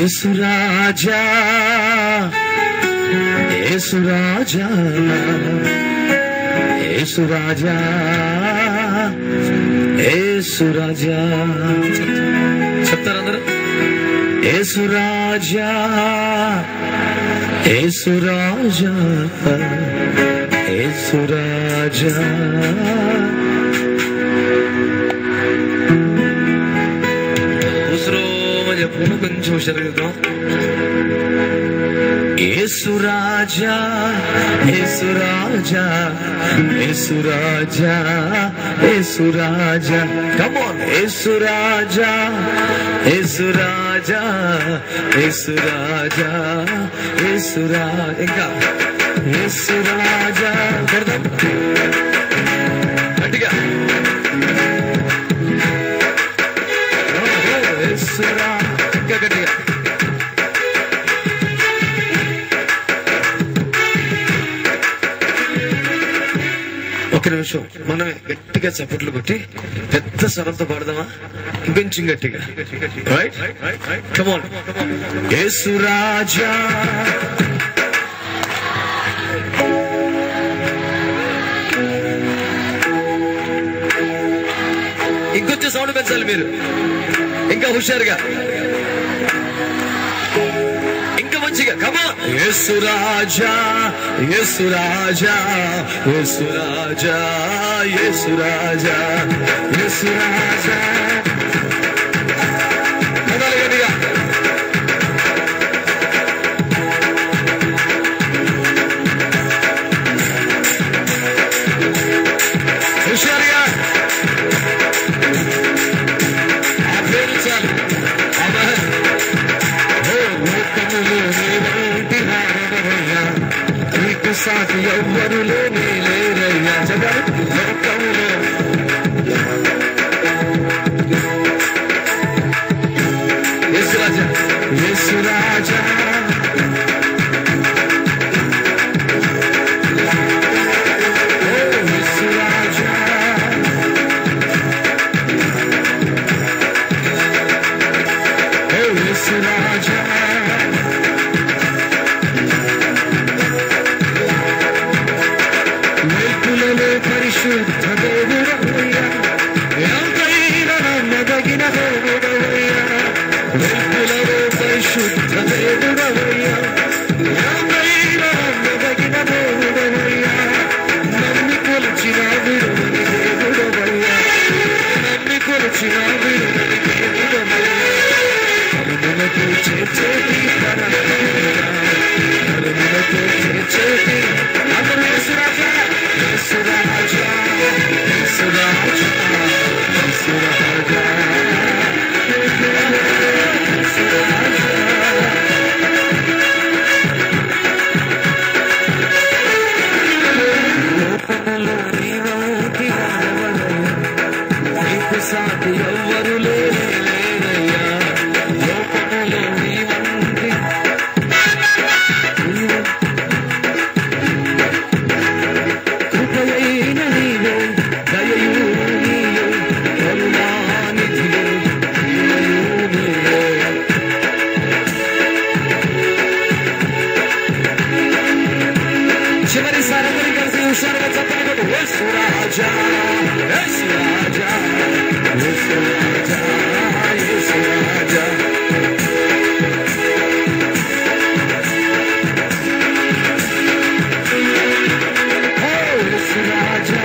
యేసురాజా యేసురాజా యేసురాజా యేసురాజా చెప్తారు అందరూ యేసురాజా యేసురాజా యేసురాజా ఉసురోమని చెప్పుకుంటూ కొంచెం హుషారుగా యేసురాజా యేసురాజా యేసురాజా యేసురాజా కమ్ ఆన్ యేసురాజా యేసురాజా యేసురాజా యేసురా ఇంకా యేసురాజా కొడదాం గట్టిగా ఓ, ఓ, యేసురా ఇంకా గట్టిగా ఒక నిమిషం మనం గట్టిగా చప్పట్లు కొట్టి పెద్ద స్వరంతో పాడదామా ఇంకొంచెం గట్టిగా రైట్ కమాన్ యేసురాజా ఇంకొంచెం సౌండ్ పెంచాలి మీరు ఇంకా హుషారుగా ఇంకా మంచిగా కమా యేసురాజా యేసురాజా యేసురాజా యేసురాజా యేసురాజా పదాలు గట్టిగా హుషారుగా ఆ పేరు చాలు అమర్ ఓ లోకములో నీవంటి వాడెవరయ్యా? నీకు సాటి ఎవ్వరు లేనే లేరయ్యా చెప్పండి లోకములో యేసురాజా యేసురాజా ఓ యేసురాజా ఓ యేసురాజా వైపులలో పరిశుద్ధ దేవుడవయ్యా ఎంతైనా నమ్మదగిన దేవుడవయ్యా వైపులలో పరిశుద్ధ దేవుడవయ్యా ఎంతైనా నమ్మదగిన దేవుడవయ్యా నమ్మి కొలిచిన విడువని దేవుడవయ్యా నమ్మి కొలిచిన విడువని దేవుడవయ్యా కరుణకు చేర్చేటి పరమయ్యా కరుణకు చేర్చేటి అందరూ యేసురాజా యేసురాజా యేసురాజా యేసురాజా లోకములో నీవంటి వాడెవడయ్యా? నీకు సాటి ఎవ్వరు లేనే లేరయ్యా లోకములో నీవంటి నీవంటి కృపయైన నీవే దయయు నీయే కరుణానిధియే నీవయు నీవే చివరిసారి అందరూ కలిసి హుషారుగా చెప్పండి కొట్టు. యేసు రాజా యేసు రాజా యేసు రాజా యేసు రాజా ఓ యేసు రాజా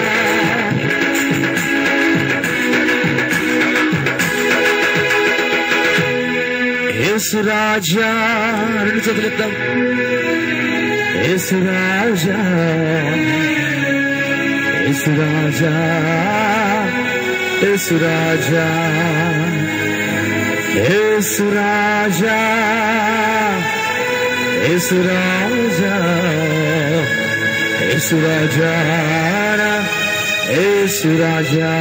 యేసు రాజా రెండు చేతులు ఎత్తాం యేసు రాజా యేసు రాజా యేసు రాజా యేసు రాజా యేసు రాజా యేసు రాజా యేసు రాజా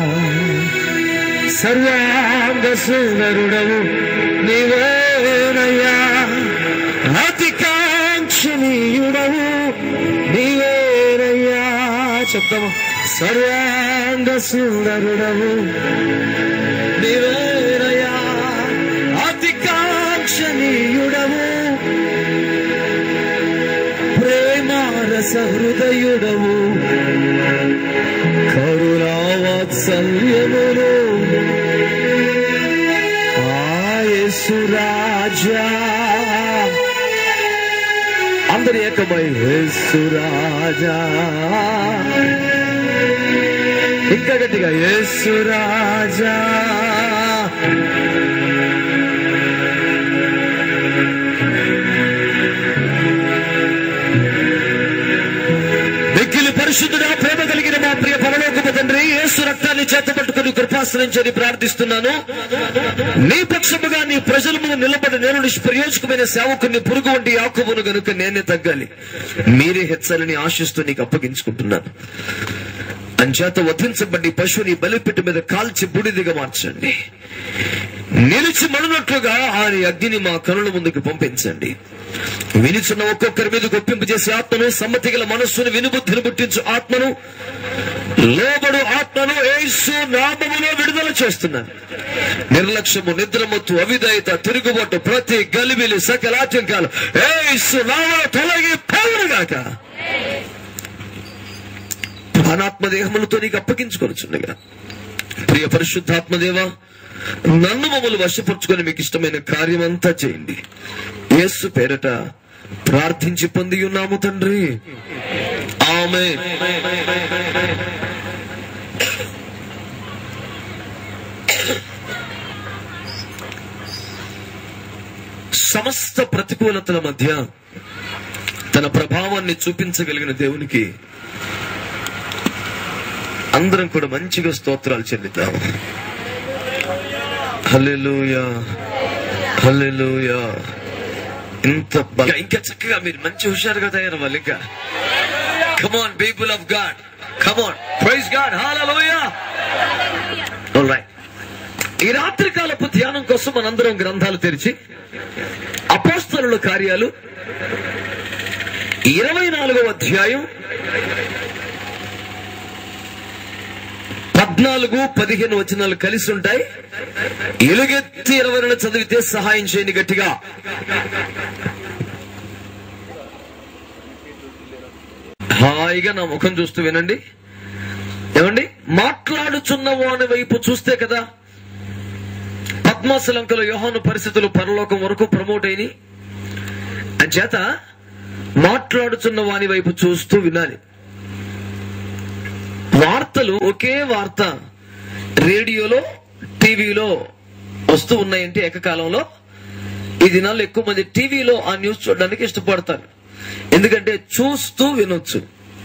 సర్వాంగ సుందరుడవు నీవేనయ్యా అతి కాంక్షణీయుడవు నీవేనయ్యా చెప్తాము సర్వాంగ సుందరుడవు నీవేనయ్యా అతి కాంక్షణీయుడవు సహృదయుడవు కరుణావాత్సల్యములు ఆయసురాజా అందరి ఏకమై యేసురాజా ఇంకా గట్టిగా యేసురాజా మిక్కిలి పరిశుద్ధుడా ప్రేమ కలిగిన మా ప్రియ పరలోకపు తండ్రి యేసు రక్తాన్ని చేతపట్టుకుని కృపాశ్రయించని ప్రార్థిస్తున్నాను నీ పక్షముగా నీ ప్రజల ముందు నిలబడి నేను నిష్ప్రయోజకమైన సేవకుని పురుగు వంటి యాకువును గనుక నేనే తగ్గాలి మీరే హెచ్చాలని ఆశిస్తూ నీకు అప్పగించుకుంటున్నాను అంచేత వధించబడి పశువుని బలిపెట్టు మీద కాల్చి బూడిదిగా మార్చండి నిలిచి మనునట్లుగా ఆయన అగ్నిని మా కనుల ముందుకు పంపించండి వినిచున్న ఒక్కొక్కరి మీద గొప్పింపు చేసే ఆత్మను సమ్మతి గల మనస్సును వినుబుద్ధిని పుట్టించు ఆత్మను లోబడు ఆత్మను ఏసు నామములో విడుదల చేస్తున్నాను నిర్లక్ష్యము నిద్రమత్తు అవిధేయత తిరుగుబాటు ప్రతి గలిబిలి సకల ఆటంకాలు ఏసు నామలో తొలగి పోవునుగాక ప్రాణాత్మ దేహములతో నీకు అప్పగించుకొనుచుండగా ప్రియ పరిశుద్ధాత్మదేవ నన్ను మమ్మల్ని వశపరుచుకొని మీకు ఇష్టమైన కార్యమంతా చేయండి యేసు పేరట ప్రార్థించి పొంది ఉన్నాము తండ్రి ఆమె సమస్త ప్రతికూలతల మధ్య తన ప్రభావాన్ని చూపించగలిగిన దేవునికి అందరం కూడా మంచిగా స్తోత్రాలు చెల్లిద్దాం హల్లెలూయా హల్లెలూయా ఇంత బల- ఇంకా చక్కగా మీరు మంచి హుషారుగా తయారవ్వాలి ఇంకా come on people of God come on praise God hallelujah right ఈ రాత్రి కాలపు ధ్యానం కోసం మనందరం గ్రంథాలు తెరిచి అపోస్తలుల కార్యాలు ఇరవై నాలుగవ అధ్యాయం పద్నాలుగు పదిహేను వచనాలు కలిసి ఉంటాయి ఎలుగెత్తి ఇరవై రెండు చదివితే సహాయం చేయండి గట్టిగా హాయిగా నా ముఖం చూస్తూ వినండి ఏమండి మాట్లాడుచున్న వాని వైపు చూస్తే కదా పద్మాసలంకలో యోహాను పరిస్థితులు పరలోకం వరకు ప్రమోట్ అయినాయి అంచేత మాట్లాడుచున్న వాని వైపు చూస్తూ వినాలి వార్తలు ఒకే వార్త రేడియోలో టీవీలో వస్తూ ఉన్నాయంటే ఏకకాలంలో ఈ దినాల్లో ఎక్కువ మంది టీవీలో ఆ న్యూస్ చూడడానికి ఇష్టపడతారు ఎందుకంటే చూస్తూ వినొచ్చు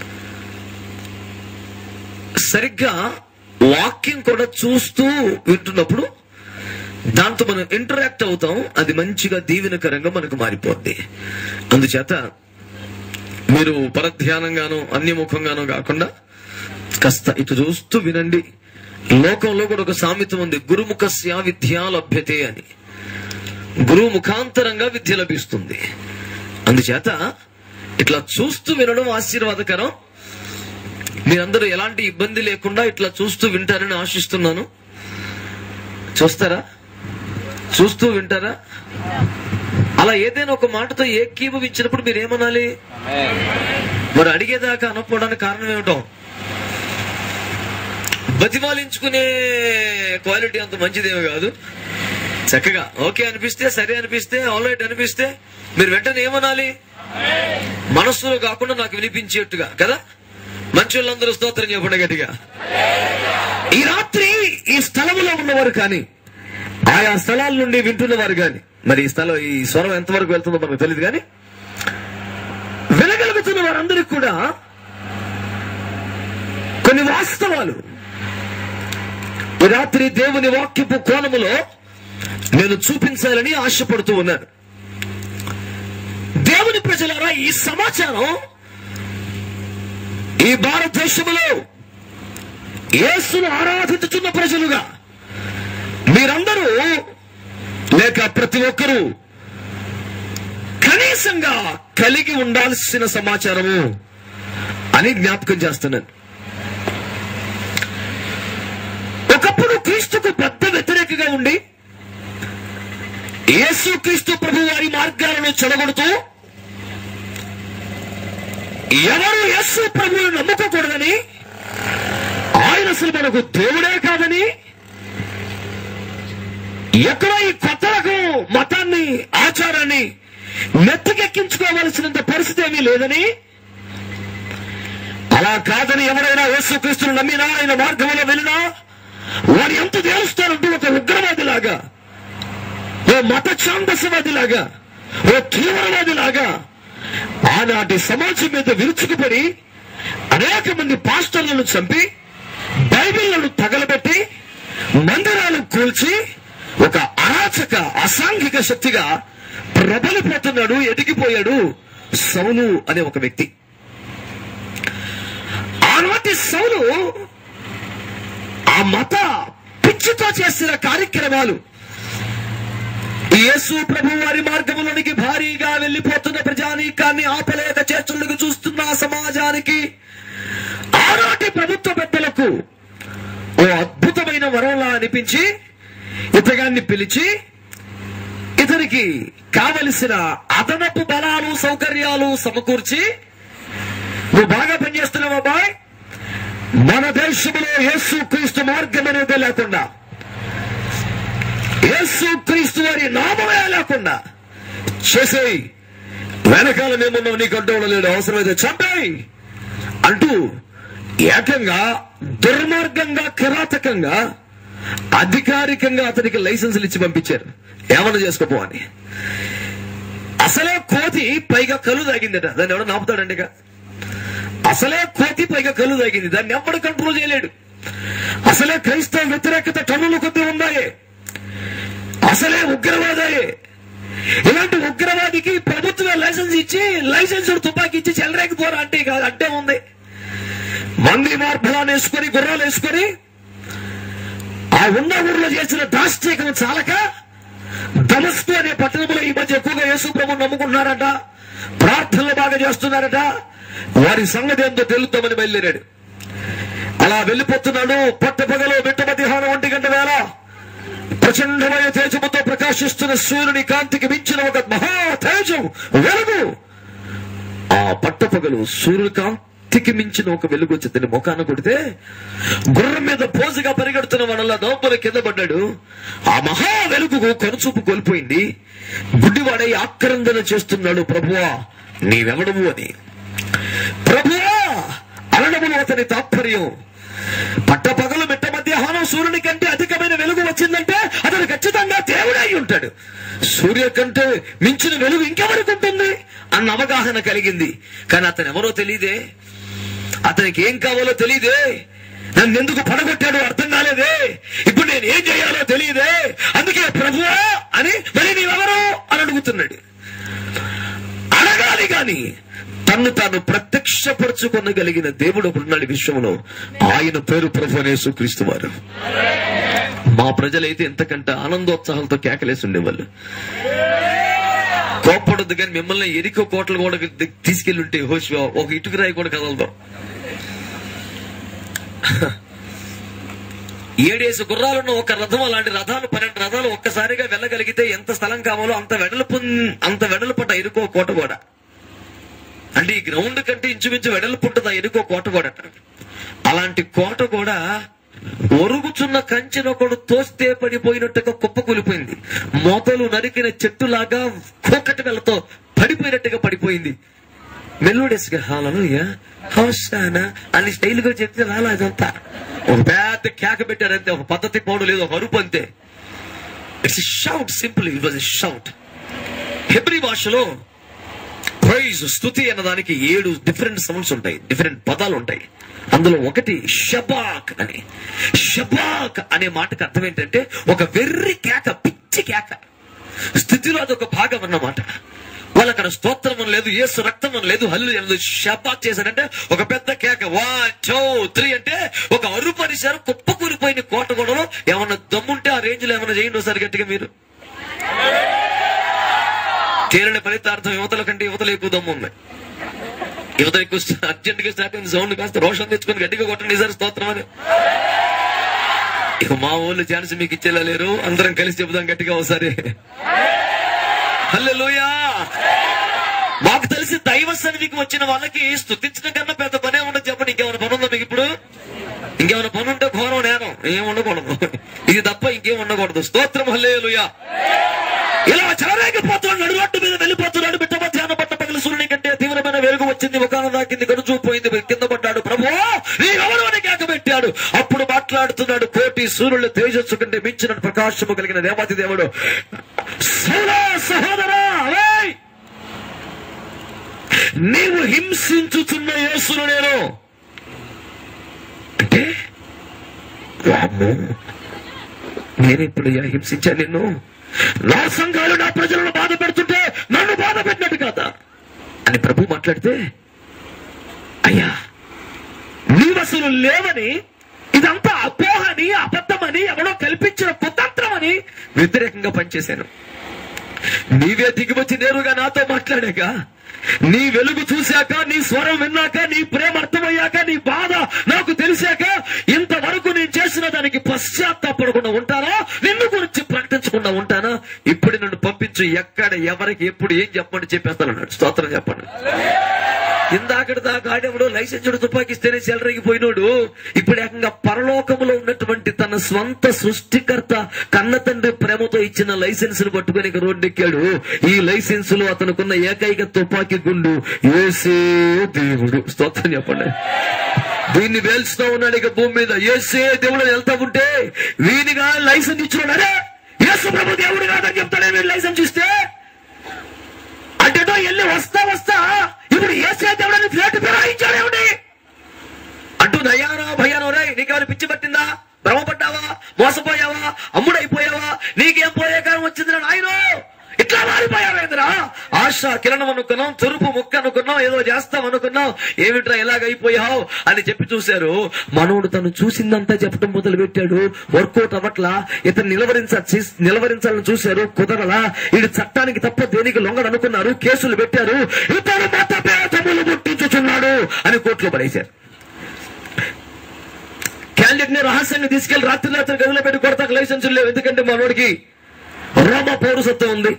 సరిగ్గా వాక్యం కూడా చూస్తూ వింటున్నప్పుడు దాంతో మనం ఇంటరాక్ట్ అవుతాం అది మంచిగా దీవెనకరంగా మనకు మారిపోద్ది అందుచేత మీరు పరధ్యానంగానో అన్యముఖంగానో కాకుండా కాస్త ఇటు చూస్తూ వినండి లోకంలో కూడా ఒక సామెత ఉంది గురుముఖస్య విద్యా లభ్యతే అని గురువు ముఖాంతరంగా విద్య లభిస్తుంది అందుచేత ఇట్లా చూస్తూ వినడం ఆశీర్వాదకరం మీరందరూ ఎలాంటి ఇబ్బంది లేకుండా ఇట్లా చూస్తూ వింటారని ఆశిస్తున్నాను చూస్తారా చూస్తూ వింటారా అలా ఏదైనా ఒక మాటతో ఏకీభవించినప్పుడు మీరు ఏమనాలి మరి అడిగేదాకా అనకపోవడానికి కారణం ఏమిటో బతిమాలించుకునే క్వాలిటీ అంత మంచిదేమో కాదు చక్కగా ఓకే అనిపిస్తే సరే అనిపిస్తే ఆల్రైట్ అనిపిస్తే మీరు వెంటనే ఏమనాలి మనస్సులో కాకుండా నాకు వినిపించేట్టుగా కదా మంచి వాళ్ళందరూ స్తోత్రం చెప్పండి గట్టిగా ఈ రాత్రి ఈ స్థలములో ఉన్నవారు కానీ ఆయా స్థలాల నుండి వింటున్నవారు కానీ మరి ఈ స్థలం ఈ స్వరం ఎంతవరకు వెళ్తుందో మనకు తెలియదు కానీ వినగలుగుతున్న వారందరికీ కూడా కొన్ని వాస్తవాలు ఈ రాత్రి దేవుని వాక్యపు కోణములో నేను చూపించాలని ఆశపడుతూ ఉన్నాను దేవుని ప్రజలారా ఈ సమాచారం ఈ భారతదేశంలో యేసును ఆరాధించుతున్న ప్రజలుగా మీరందరూ లేక ప్రతి ఒక్కరూ కనీసంగా కలిగి ఉండాల్సిన సమాచారము అని జ్ఞాపకం చేస్తున్నాను ఒకప్పుడు క్రీస్తుకు పెద్ద వ్యతిరేకగా ఉండి యేసు క్రీస్తు ప్రభు వారి మార్గాలను చెడగొడుతూ ఎవరు యేసు ప్రభువుని నమ్ముకోకూడదని ఆయన అసలు మనకు దేవుడే కాదని ఎక్కడో ఈ కొత్త రకం మతాన్ని ఆచారాన్ని నెత్తికెక్కించుకోవలసినంత పరిస్థితి ఏమీ లేదని అలా కాదని ఎవరైనా యేసుక్రీస్తును నమ్మినా ఆయన మార్గంలో వెళ్ళినా వారు ఎంత తేలుస్తారంటూ ఒక ఉగ్రవాదిలాగా ఓ మత ఛాందసవాదిలాగా ఓ తీవ్రవాదిలాగా ఆనాటి సమాజం మీద విరుచుకుపడి అనేక మంది పాస్టర్లను చంపి బైబిళ్లను తగలబెట్టి మందిరాలు కూల్చి ఒక అరాచక అసాంఘిక శక్తిగా ప్రబలిపోతున్నాడు ఎదిగిపోయాడు సౌలు అనే ఒక వ్యక్తి ఆనాటి సౌలు ఆ మత పిచ్చితో చేసిన కార్యక్రమాలు యేసు ప్రభు వారి మార్గములోనికి భారీగా వెళ్లిపోతున్న ప్రజానీకాన్ని ఆపలేక చేతులకు చూస్తున్న ఆ సమాజానికి ఆనాటి ప్రభుత్వ పెద్దలకు ఓ అద్భుతమైన వరంలా అనిపించి ఇతగాన్ని పిలిచి ఇతనికి కావలసిన అదనపు బలాలు సౌకర్యాలు సమకూర్చి నువ్వు బాగా పనిచేస్తున్నావు అబ్బాయి మన దేశంలో యేసు క్రీస్తు మార్గం అనేది లేకుండా యేసు క్రీస్తు వారి నామమే లేకుండా చేసేయి వెనకాల మేమున్నావు నీకు అడ్డం లేడు అవసరమైతే చంపేయి అంటూ ఏకంగా దుర్మార్గంగా కిరాతకంగా అధికారికంగా అతనికి లైసెన్సులు ఇచ్చి పంపించారు ఏమన్నా చేసుకోపో అని అసలే కోతి పైగా కళ్ళు తాగిందట దాన్ని ఎవడో నాపుతాడండి ఇక అసలే కోతి పైగా కళ్ళు తాగింది దాన్ని ఎవడు కంట్రోల్ చేయలేడు అసలే క్రైస్తవ వ్యతిరేకత టన్నుల కొద్దీ ఉన్నాయి అసలే ఉగ్రవాదాయే ఇలాంటి ఉగ్రవాదికి ప్రభుత్వమే లైసెన్స్ ఇచ్చి లైసెన్స్ తుపాకీ ఇచ్చి చెల్లరేకపోరా అంటే ఇక అడ్డే ఉంది మంది మార్పులాన్ని వేసుకొని గుర్రాలు వేసుకొని ఆ ఉన్న ఊర్లో చేసిన దాష్టీకం చాలక దమస్కు అనే పట్టణంలో ఈ మధ్య ఎక్కువగా యేసు ప్రభు నమ్ముకుంటున్నారట ప్రార్థనలు బాగా చేస్తున్నారట వారి సంగతి ఏందో తెలుద్దామని బయలుదేరాడు అలా వెళ్ళిపోతున్నాడు పట్టపగలు మిట్ట మధ్యాహ్నం ఒంటి గంట వేళ ప్రచండమైన తేజముతో ప్రకాశిస్తున్న సూర్యుని కాంతికి మించిన ఒక మహా తేజం వెలుగు ఆ పట్టపగలు సూర్యుని కాంతికి మించిన ఒక వెలుగు వచ్చి తన ముఖాన కొడితే గుర్రం మీద పోజుగా పరిగెడుతున్న వాళ్ళ దోపల కింద పడ్డాడు ఆ మహా వెలుగు కనుచూపు కోల్పోయింది గుడ్డివాడై ఆక్రందన చేస్తున్నాడు ప్రభువా నీవెవడవు అని ప్రభువా అనడములు అతని తాత్పర్యం పట్టపగలు మిట్ట మధ్యాహ్నం సూర్యుని కంటే అధికమైన వెలుగు వచ్చిందంటే అతను ఖచ్చితంగా దేవుడే అయి ఉంటాడు సూర్య కంటే మించిన వెలుగు ఇంకెవరికి ఉంటుంది అన్న అవగాహన కలిగింది కానీ అతను ఎవరో తెలియదే అతనికి ఏం కావాలో తెలియదే నన్ను ఎందుకు పడగొట్టాడో అర్థం కాలేదే ఇప్పుడు నేను ఏం చేయాలో తెలియదే అందుకే ప్రభువా అని మరి నీవెవరు అని అడుగుతున్నాడు అడగాలి గాని తన్ను తాను ప్రత్యక్షపరచుకొనగలిగిన దేవుడు ఒకడున్నాడు ఈ విశ్వంలో ఆయన పేరు ప్రభు అనేసు క్రీస్తు వారు మా ప్రజలైతే ఎంతకంటే ఆనందోత్సాహాలతో కేకలేసి ఉండేవాళ్ళు కోప్పడద్దు కానీ మిమ్మల్ని ఎరికో కోటలు కూడా తీసుకెళ్ళి ఉంటే హోష్ ఒక ఇటుక రాయి కూడా కదలదాం ఏడేసి గుర్రాలున్న ఒక రథం అలాంటి రథాలు పన్నెండు రథాలు ఒక్కసారిగా వెళ్ళగలిగితే ఎంత స్థలం కావాలో అంత వెడల్పు అంత వెడల్పట ఎరుకో కోట కూడా అంటే ఈ గ్రౌండ్ కంటే ఇంచుమించు వెడల్పు ఉంటుంది ఆ ఎరుకో కోట కూడా అలాంటి కోట కూడా ఒరుగుచున్న కంచెనొకడు తోస్తే పడిపోయినట్టుగా కుప్ప కూలిపోయింది మొదలు నరికిన చెట్టులాగా కోకటి వెళ్ళతో పడిపోయినట్టుగా పడిపోయింది మెల్లోడెస్గా హాలలోయ హౌసానా అని స్టైల్ గా చెప్తే రాలా ఇదంతా ఒక పెద్ద కేక పెట్టారంతే ఒక పద్ధతి పోవడం లేదు ఒక అరుపు అంతే it's shout simple it was shout Hebrew భాషలో ప్రైజ్ స్థుతి అన్నదానికి ఏడు డిఫరెంట్ సౌండ్స్ ఉంటాయి డిఫరెంట్ పదాలు ఉంటాయి అందులో ఒకటి షబాక్ అని షబాక్ అనే మాటకు అర్థం ఏంటంటే ఒక వెర్రి కేక పిచ్చి కేక స్థితిలో అదొక భాగం అన్నమాట వాళ్ళు అక్కడ స్తోత్రం అని లేదు ఏసు రక్తం అని లేదు హల్లు లేదు షబాక్ చేశారంటే ఒక పెద్ద కేక వన్ టూ త్రీ అంటే ఒక అరుపు అరిశారు కుప్ప కూలిపోయిన కోట గొడవలో ఏమన్నా దమ్ముంటే ఆ రేంజ్ లో ఏమన్నా చేయండి ఒకసారి గట్టిగా మీరు తేలిన ఫలితార్థం యువతల కంటే యువతలు ఎక్కువ దమ్ము ఉంది యువత ఎక్కువ అర్జెంట్ గా స్టార్ట్ అయింది సౌండ్ కాస్త రోషన్ తెచ్చుకొని గట్టిగా కొట్టండి సార్ స్తోత్రం అని ఇక మా ఊళ్ళు ఛాన్స్ మీకు ఇచ్చేలా లేరు అందరం కలిసి చెబుదాం గట్టిగా ఒకసారి హల్లెలూయా మాకు తెలిసి దైవ సన్నిధికి వచ్చిన వాళ్ళకి స్తుతించడం కన్నా పెద్ద పనే ఉండదు చెప్పండి ఇంకేమైనా పని ఉందా మీకు ఇప్పుడు ఇంకేమైనా పని ఉంటే ఘోరం నేరం ఏం ఉండకూడదు ఇది తప్ప ఇంకేం ఉండకూడదు స్తోత్రం హల్లేలుయా ఇలా చెలరేగిపోతున్నాడు నడుగట్టు మీద వెళ్ళిపోతున్నాడు బిడ్డ మధ్యాహ్నం పట్ట పగలు సూర్యుని కంటే తీవ్రమైన వెలుగు వచ్చింది ముఖాన దాకింది గడుచు పోయింది కింద పడ్డాడు ప్రభు నీ ఎవరు అని కేక పెట్టాడు అప్పుడు మాట్లాడుతున్నాడు కోటి సూర్యుల తేజస్సు కంటే మించిన ప్రకాశము కలిగిన దేవాతి దేవుడు సౌలా సహోదరా ఓయ్! నీవు హింసించుతున్న యేసును నేను అంటే వామ్మో, నేను ఇప్పుడు ఇలా హింసించాను నిన్ను నా సంఘాలు నా ప్రజలను బాధ పెడుతుంటే నన్ను బాధ పెట్టినట్టు కాదా అని ప్రభు మాట్లాడితే అయ్యా నీవసలు లేవని ఇదంతా అపోహని అబద్ధమని ఎవడో కల్పించిన కుతంత్రమని వ్యతిరేకంగా పనిచేశాను నీవే దిగివచ్చి నేరుగా నాతో మాట్లాడాక నీ వెలుగు చూశాక నీ స్వరం విన్నాక నీ ప్రేమ అర్థమయ్యాక నీ బాధ నాకు తెలిసాక ఇంతవరకు నేను చేసిన దానికి పశ్చాత్తాపడకుండా ఉంటానా నిన్ను గురించి ప్రకటించకుండా ఉంటానా ఇప్పుడు నన్ను పంపించు ఎక్కడ ఎవరికి ఎప్పుడు ఏం చెప్పండి చెప్పేస్తాను అన్నాడు స్తోత్రం చెప్పండి ఇందాకటి దాకా ఆడేవాడు లైసెన్సుడు తుపాకిస్తేనే చెలరేగిపోయినోడు ఇప్పుడు ఏకంగా పరలోకములో ఉన్నటువంటి తన స్వంత సృష్టికర్త కన్న తండ్రి ప్రేమతో ఇచ్చిన లైసెన్స్ ను పట్టుకుని ఇక రోడ్డెక్కాడు ఈ లైసెన్స్ లో అతనుకున్న ఏకైక తుపాకీ గుండు ఏసే దేవుడు స్తోత్రం చెప్పండి దీన్ని వేల్చుతూ ఉన్నాడు ఇక భూమి మీద ఏసే దేవుడు వెళ్తా ఉంటే వీనిగా లైసెన్స్ ఇచ్చినాడు అరే యేసు ప్రభు దేవుడు కాదని చెప్తాడే వీడు లైసెన్స్ ఇస్తే అంటేటో వెళ్ళి వస్తా వస్తా ఇప్పుడు ఏసే దేవుడని ఫ్లాట్ ఫిరాయించాడేమిటి అంటూ దయారా భయానో రే నీకేమైనా పిచ్చి పట్టిందా భ్రమపడ్డావా మోసపోయావా అమ్ముడైపోయావా నీకేం పోయే కాలం వచ్చింది ఆయన ఇట్లా మారిపోయావేంద్రా ఆశ కిరణం అనుకున్నాం తురుపు ముక్క అనుకున్నాం ఏదో చేస్తాం అనుకున్నాం ఏమిట్రా ఎలాగైపోయావు అని చెప్పి చూశారు మనోడు తను చూసిందంతా చెప్పడం మొదలు పెట్టాడు వర్కౌట్ అవ్వట్లా ఇతను నిలవరించ చేస్- నిలవరించాలని చూశారు కుదరలా ఇది చట్టానికి తప్ప దేనికి లొంగడు అనుకున్నారు కేసులు పెట్టారు ఇతను మత భేదములు ముట్టించుచున్నాడు అని కోర్టులో పడేశారు క్యాండిడేట్ ని రహస్యంగా తీసుకెళ్లి రాత్రి రాత్రి గదిలో పెట్టి కొడతాకు లైసెన్స్ లేవు ఎందుకంటే మనోడికి రోమ పౌరసత్వం ఉంది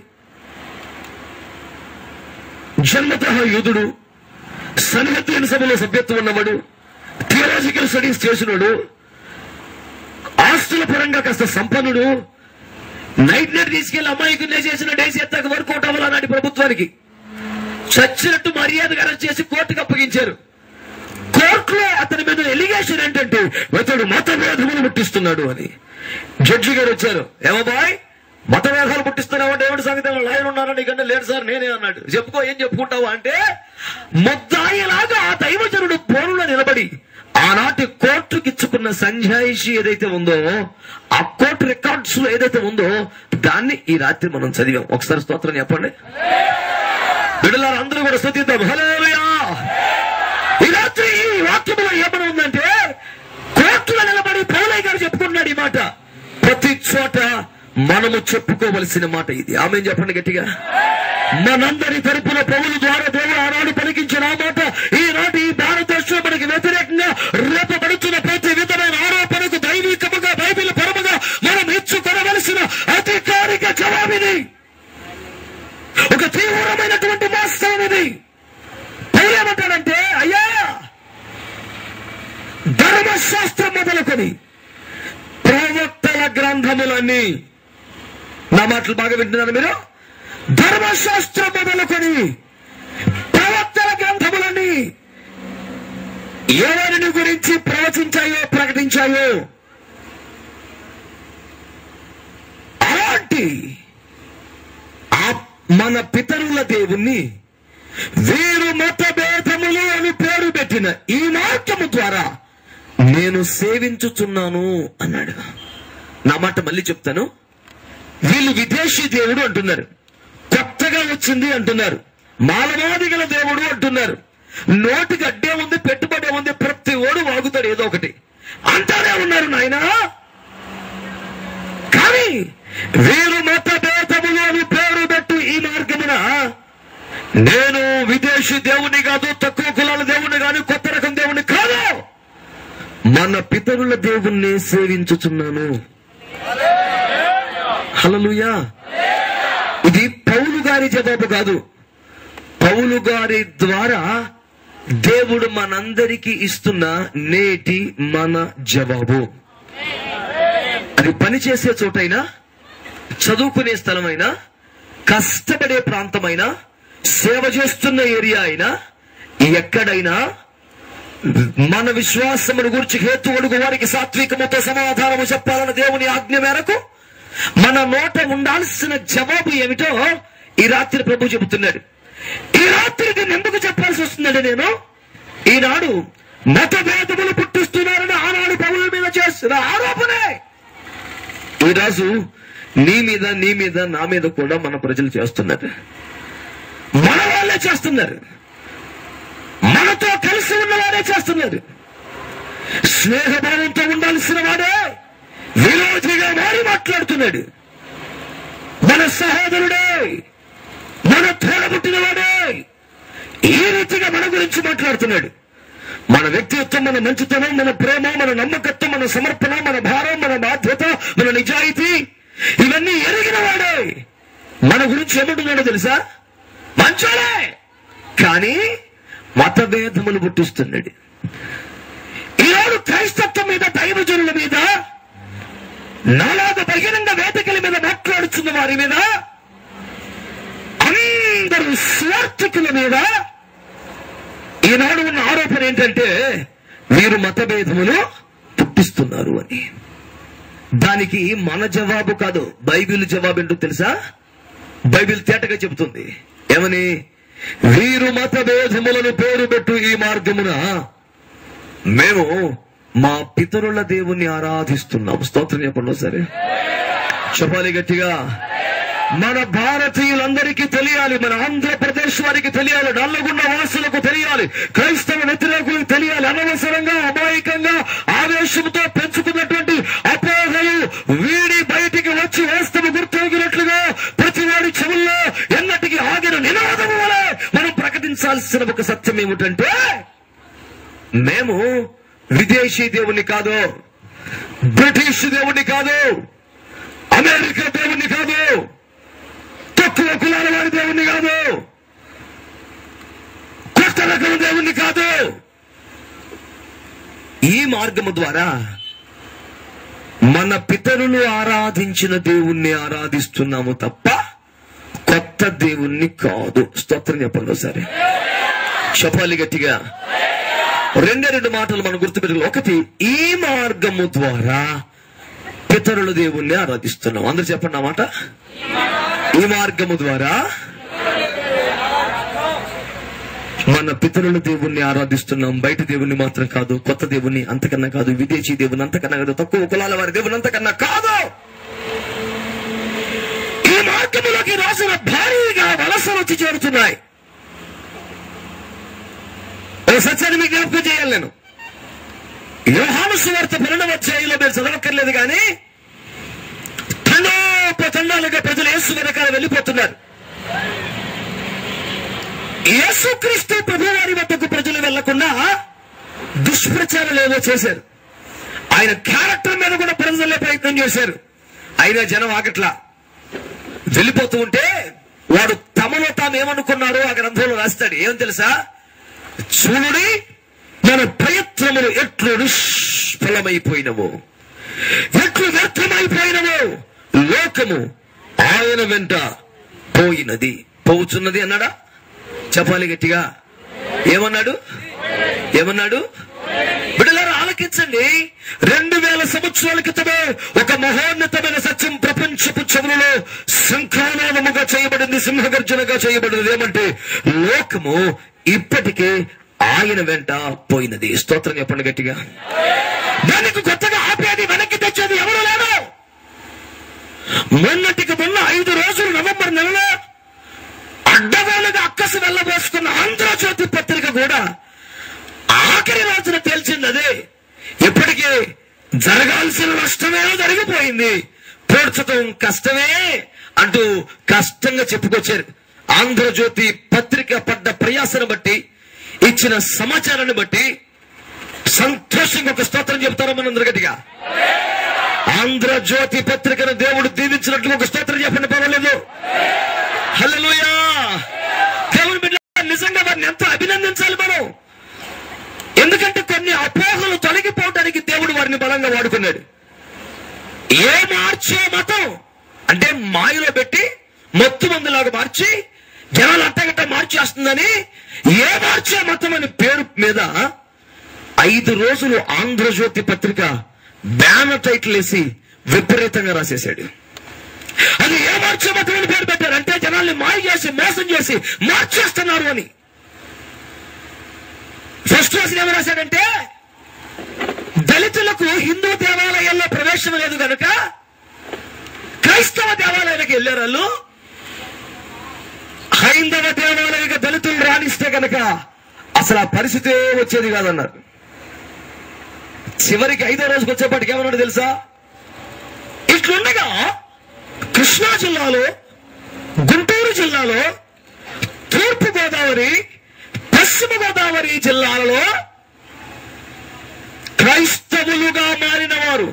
జన్మత యూదుడు సన్నిహితులైన సభలో సభ్యత్వం ఉన్నవాడు థియలాజికల్ స్టడీస్ చేసినోడు ఆస్తుల పరంగా కాస్త సంపన్నుడు నైట్ నైట్ తీసుకెళ్లి అమ్మాయికి చేసిన డేసి ఎత్తాక వర్కౌట్ అవ్వాలన్నాడు ప్రభుత్వానికి చచ్చినట్టు మర్యాదగా అరెస్ట్ చేసి కోర్టుకు అప్పగించారు కోర్టులో అతని మీద ఎలిగేషన్ ఏంటంటే అతడు మత వేధములు ముట్టిస్తున్నాడు అని జడ్జి గారు వచ్చారు ఏమో బాయ్ మత వేధాలు పుట్టిస్తున్నావు అంటే ఏమిటి సంగతి లాయర్ ఉన్నారా నీకంటే లేదు సార్ నేనే అన్నాడు చెప్పుకో ఏం చెప్పుకుంటావు అంటే ముద్దాయిలాగా ఆ దైవజనుడు పోరులో నిలబడి ఆనాటి కోర్టుకి ఇచ్చుకున్న సంజాయిషి ఏదైతే ఉందో ఆ కోర్టు రికార్డ్స్ లో ఏదైతే ఉందో దాన్ని ఈ రాత్రి మనం చదివాం ఒకసారి స్తోత్రం చెప్పండి బిడ్డలారు అందరూ కూడా స్థుతిద్దాం హలోయా ఈ రాత్రి ఈ వాక్యంలో ఏమని ఉందంటే కోర్టులో నిలబడి పౌలయ్య గారు చెప్పుకున్నాడు ఈ మాట ప్రతి చోట మనము చెప్పుకోవలసిన మాట ఇది ఆమె చెప్పండి గట్టిగా మనందరి తరపున పౌలు ద్వారా దేవుడు ఆనాడు పలికించిన ఆ మాట ఈనాటి ఈ భారతదేశంలో మనకి వ్యతిరేకంగా రేపబడుతున్న ప్రతి విధమైన ఆరోపణకు దైవికముగా బైబిల్ పరముగా మనం ఇచ్చుకొనవలసిన అధికారిక జవాబిది ఒక తీవ్రమైనటువంటి వాస్తవం ఇది పౌలు ఏమంటాడంటే అయ్యా ధర్మశాస్త్రం మొదలుకొని ప్రవక్తల గ్రంథములన్నీ నా మాటలు బాగా వింటున్నారు మీరు ధర్మశాస్త్రం మొదలుకొని ప్రవక్తల గ్రంథములన్నీ ఎవరిని గురించి ప్రవచించాయో ప్రకటించాయో అలాంటి ఆ మన పితరుల దేవుణ్ణి వీరు మత భేదములు అని పేరు పెట్టిన ఈ మార్గము ద్వారా నేను సేవించుచున్నాను అన్నాడు నా మాట మళ్ళీ చెప్తాను వీళ్ళు విదేశీ దేవుడు అంటున్నారు కొత్తగా వచ్చింది అంటున్నారు మానవాదిగల దేవుడు అంటున్నారు నోటికి అడ్డే ఉంది పెట్టుబడి ఉంది ప్రతి ఓడు వాగుతాడు ఏదో ఒకటి అంటానే ఉన్నారు నాయనా కానీ వీరు మత భేదములు అని పేరు పెట్టి ఈ మార్గమున నేను విదేశీ దేవుని కాదు తక్కువ కులాల దేవుని కాదు కొత్త రకం దేవుని కాదు మన పితరుల దేవుణ్ణి సేవించుచున్నాను హల్లెలూయా ఇది పౌలు గారి జవాబు కాదు పౌలు గారి ద్వారా దేవుడు మనందరికీ ఇస్తున్న నేటి మన జవాబు అది పనిచేసే చోటైనా చదువుకునే స్థలమైనా కష్టపడే ప్రాంతమైనా సేవ చేస్తున్న ఏరియా అయినా ఎక్కడైనా మన విశ్వాసమును గురించి హేతు అడుగు వారికి సాత్వికముతో సమాధానము చెప్పాలన్న దేవుని ఆజ్ఞ మేరకు మన నోట ఉండాల్సిన జవాబు ఏమిటో ఈ రాత్రి ప్రభు చెబుతున్నాడు ఈ రాత్రి దీన్ని ఎందుకు చెప్పాల్సి వస్తుందండి నేను ఈనాడు మత భేదములు పుట్టిస్తున్నారని ఆనాడు పౌరుల మీద చేస్తున్న ఆరోపణే ఈరోజు నీ మీద నీ మీద నా మీద కూడా మన ప్రజలు చేస్తున్నారు మన వాళ్ళే చేస్తున్నారు మనతో కలిసి ఉన్నవారే చేస్తున్నారు స్నేహభావంతో ఉండాల్సిన వాడే విరోధిగా మారి మాట్లాడుతున్నాడు మన సహోదరుడే మన తోడబుట్టిన వాడే ఈ రీతిగా మన గురించి మాట్లాడుతున్నాడు మన వ్యక్తిత్వం మన మంచితనం మన ప్రేమ మన నమ్మకత్వం మన సమర్పణ మన భారం మన బాధ్యత మన నిజాయితీ ఇవన్నీ ఎరిగిన వాడే మన గురించి ఏమంటున్నాడో తెలుసా మంచోడే కానీ మతభేదములు పుట్టిస్తున్నాడు ఈనాడు క్రైస్తత్వం మీద దైవజనుల మీద నాలాగ బహిరంగ వేదికల మీద మాట్లాడుతున్న వారి మీద అందరూ స్వార్థికుల మీద ఈనాడు ఉన్న ఆరోపణ ఏంటంటే వీరు మతభేదములు పుట్టిస్తున్నారు అని దానికి మన జవాబు కాదు బైబిల్ జవాబు ఏంటో తెలుసా బైబిల్ తేటగా చెబుతుంది ఏమని వీరు మతభేదములను పేరు పెట్టు ఈ మార్గమున మేము మా పితరుల దేవుణ్ణి ఆరాధిస్తున్నాం స్తోత్రం చెప్పండి సరే చెప్పాలి గట్టిగా మన భారతీయులందరికీ తెలియాలి మన ఆంధ్రప్రదేశ్ వారికి తెలియాలి నల్లగుండ వాసులకు తెలియాలి క్రైస్తవ వ్యతిరేకులకు తెలియాలి అనవసరంగా అమాయకంగా ఆవేశంతో పెంచుకున్నటువంటి అపోహలు వీడి బయటికి వచ్చి వాస్తవ గుర్తొగినట్లుగా ప్రతి వాడి చెవుల్లో ఎన్నటికి ఆగిన నినాదము వలె మనం ప్రకటించాల్సిన ఒక సత్యం ఏమిటంటే మేము విదేశీ దేవుని కాదు బ్రిటిష్ దేవుని కాదు అమెరికా దేవుని కాదు తక్కువ కులాల వారి దేవుణ్ణి కాదు కొత్త రకం దేవుణ్ణి కాదు ఈ మార్గము ద్వారా మన పితరులు ఆరాధించిన దేవుణ్ణి ఆరాధిస్తున్నాము తప్ప కొత్త దేవుణ్ణి కాదు స్తోత్రం చెప్పండి ఒకసారి చెప్పాలి గట్టిగా రెండే రెండు మాటలు మనం గుర్తుపెట్టుకోవాలి ఒకటి ఈ మార్గము ద్వారా పితరుల దేవుణ్ణి ఆరాధిస్తున్నాం అందరు చెప్పండి ఆ మాట ఈ మార్గము ద్వారా మన పితరుల దేవుణ్ణి ఆరాధిస్తున్నాం బయట దేవుణ్ణి మాత్రం కాదు కొత్త దేవుణ్ణి అంతకన్నా కాదు విదేశీ దేవుని అంతకన్నా కాదు తక్కువ కులాల వారి దేవుని అంతకన్నా కాదు ఈ మార్గములోకి రాసిన భారీగా వలసలు వచ్చి చేరుతున్నాయి ఓ సత్యాన్ని మీకు జ్ఞాపకం చేయాలి నేను యోహాను సువార్త పన్నెండవ అధ్యాయంలో మీరు చదవక్కర్లేదు కానీ తండోపతండాలుగా ప్రజలు యేసు వెనకాల వెళ్ళిపోతున్నారు యేసుక్రీస్తు ప్రభువారి వద్దకు ప్రజలు వెళ్లకుండా దుష్ప్రచారాలు ఏవో చేశారు ఆయన క్యారెక్టర్ మీద కూడా ప్రజలే ప్రయత్నం చేశారు అయినా జనం ఆగట్లా వెళ్ళిపోతూ ఉంటే వాడు తమలో తాము ఏమనుకున్నారో ఆ గ్రంథంలో రాస్తాడు ఏం తెలుసా చూడుడి మన ప్రయత్నములు ఎట్లు నిష్ఫలమైపోయినవో ఎట్లు వ్యర్థమైపోయినవో లోకము ఆయన వెంట పోయినది పోవుచున్నది అన్నాడా చెప్పాలి గట్టిగా ఏమన్నాడు ఏమన్నాడు బిడ్డలారా ఆలకించండి రెండు వేల సంవత్సరాల క్రితమే ఒక మహోన్నతమైన సత్యం ప్రపంచపు చెవులలో శంఖానాదముగా చేయబడింది సింహగర్జనగా చేయబడింది ఏమంటే లోకము ఇప్పటికే ఆయన వెంట పోయినది స్తోత్రం చెప్పండి గట్టిగా దానికి కొత్తగా ఆపేది వెనక్కి తెచ్చేది ఎవరు లేరు మొన్నటికి మొన్న ఐదు రోజులు నవంబర్ నెలలో అడ్డగోలుగా అక్కసు వెళ్ళబోసుకున్న ఆంధ్రజ్యోతి పత్రిక కూడా ఆఖరి రోజున తేల్చింది అదే ఇప్పటికే జరగాల్సిన నష్టమే జరిగిపోయింది పోడ్చటం కష్టమే అంటూ కష్టంగా చెప్పుకొచ్చారు ఆంధ్రజ్యోతి పత్రిక పడ్డ ప్రయాసను బట్టి ఇచ్చిన సమాచారాన్ని బట్టి సంతోషంగా ఒక స్తోత్రం చెప్తారా మనందరు గట్టిగా ఆంధ్రజ్యోతి పత్రికను దేవుడు దీవించినట్లు ఒక స్తోత్రం చెప్పండి పర్వాలేదు హల్లెలూయా దేవుని బిడ్డ నిజంగా వారిని ఎంతో అభినందించాలి మనం ఎందుకంటే కొన్ని అపోహలు తొలగిపోవడానికి దేవుడు వారిని బలంగా వాడుకున్నాడు ఏ మార్చే మతం అంటే మాయలో పెట్టి మత్తు మందులాగా మార్చి జనాలు అట్టగట్ట మార్చేస్తుందని ఏ మార్చే మతం అని పేరు మీద ఐదు రోజులు ఆంధ్రజ్యోతి పత్రిక బ్యానర్ టైటిల్ వేసి విపరీతంగా రాసేశాడు అది ఏ మార్చే మతం అని పేరు పెట్టారు అంటే జనాల్ని మాయ చేసి మోసం చేసి మార్చేస్తున్నారు అని ఫస్ట్ రోజు ఏమి రాశాడంటే దళితులకు హిందూ దేవాలయాల్లో ప్రవేశం లేదు కనుక క్రైస్తవ దేవాలయాలకు వెళ్ళారు వాళ్ళు హైందవ దేవాలయానికి దళితులు రాణిస్తే కనుక అసలు ఆ పరిస్థితే వచ్చేది కాదన్నారు చివరికి ఐదో రోజుకి వచ్చేప్పటికి ఏమన్నాడు తెలుసా ఇట్లుండగా కృష్ణా జిల్లాలో గుంటూరు జిల్లాలో తూర్పు గోదావరి పశ్చిమ గోదావరి జిల్లాలలో క్రైస్తవులుగా మారిన వారు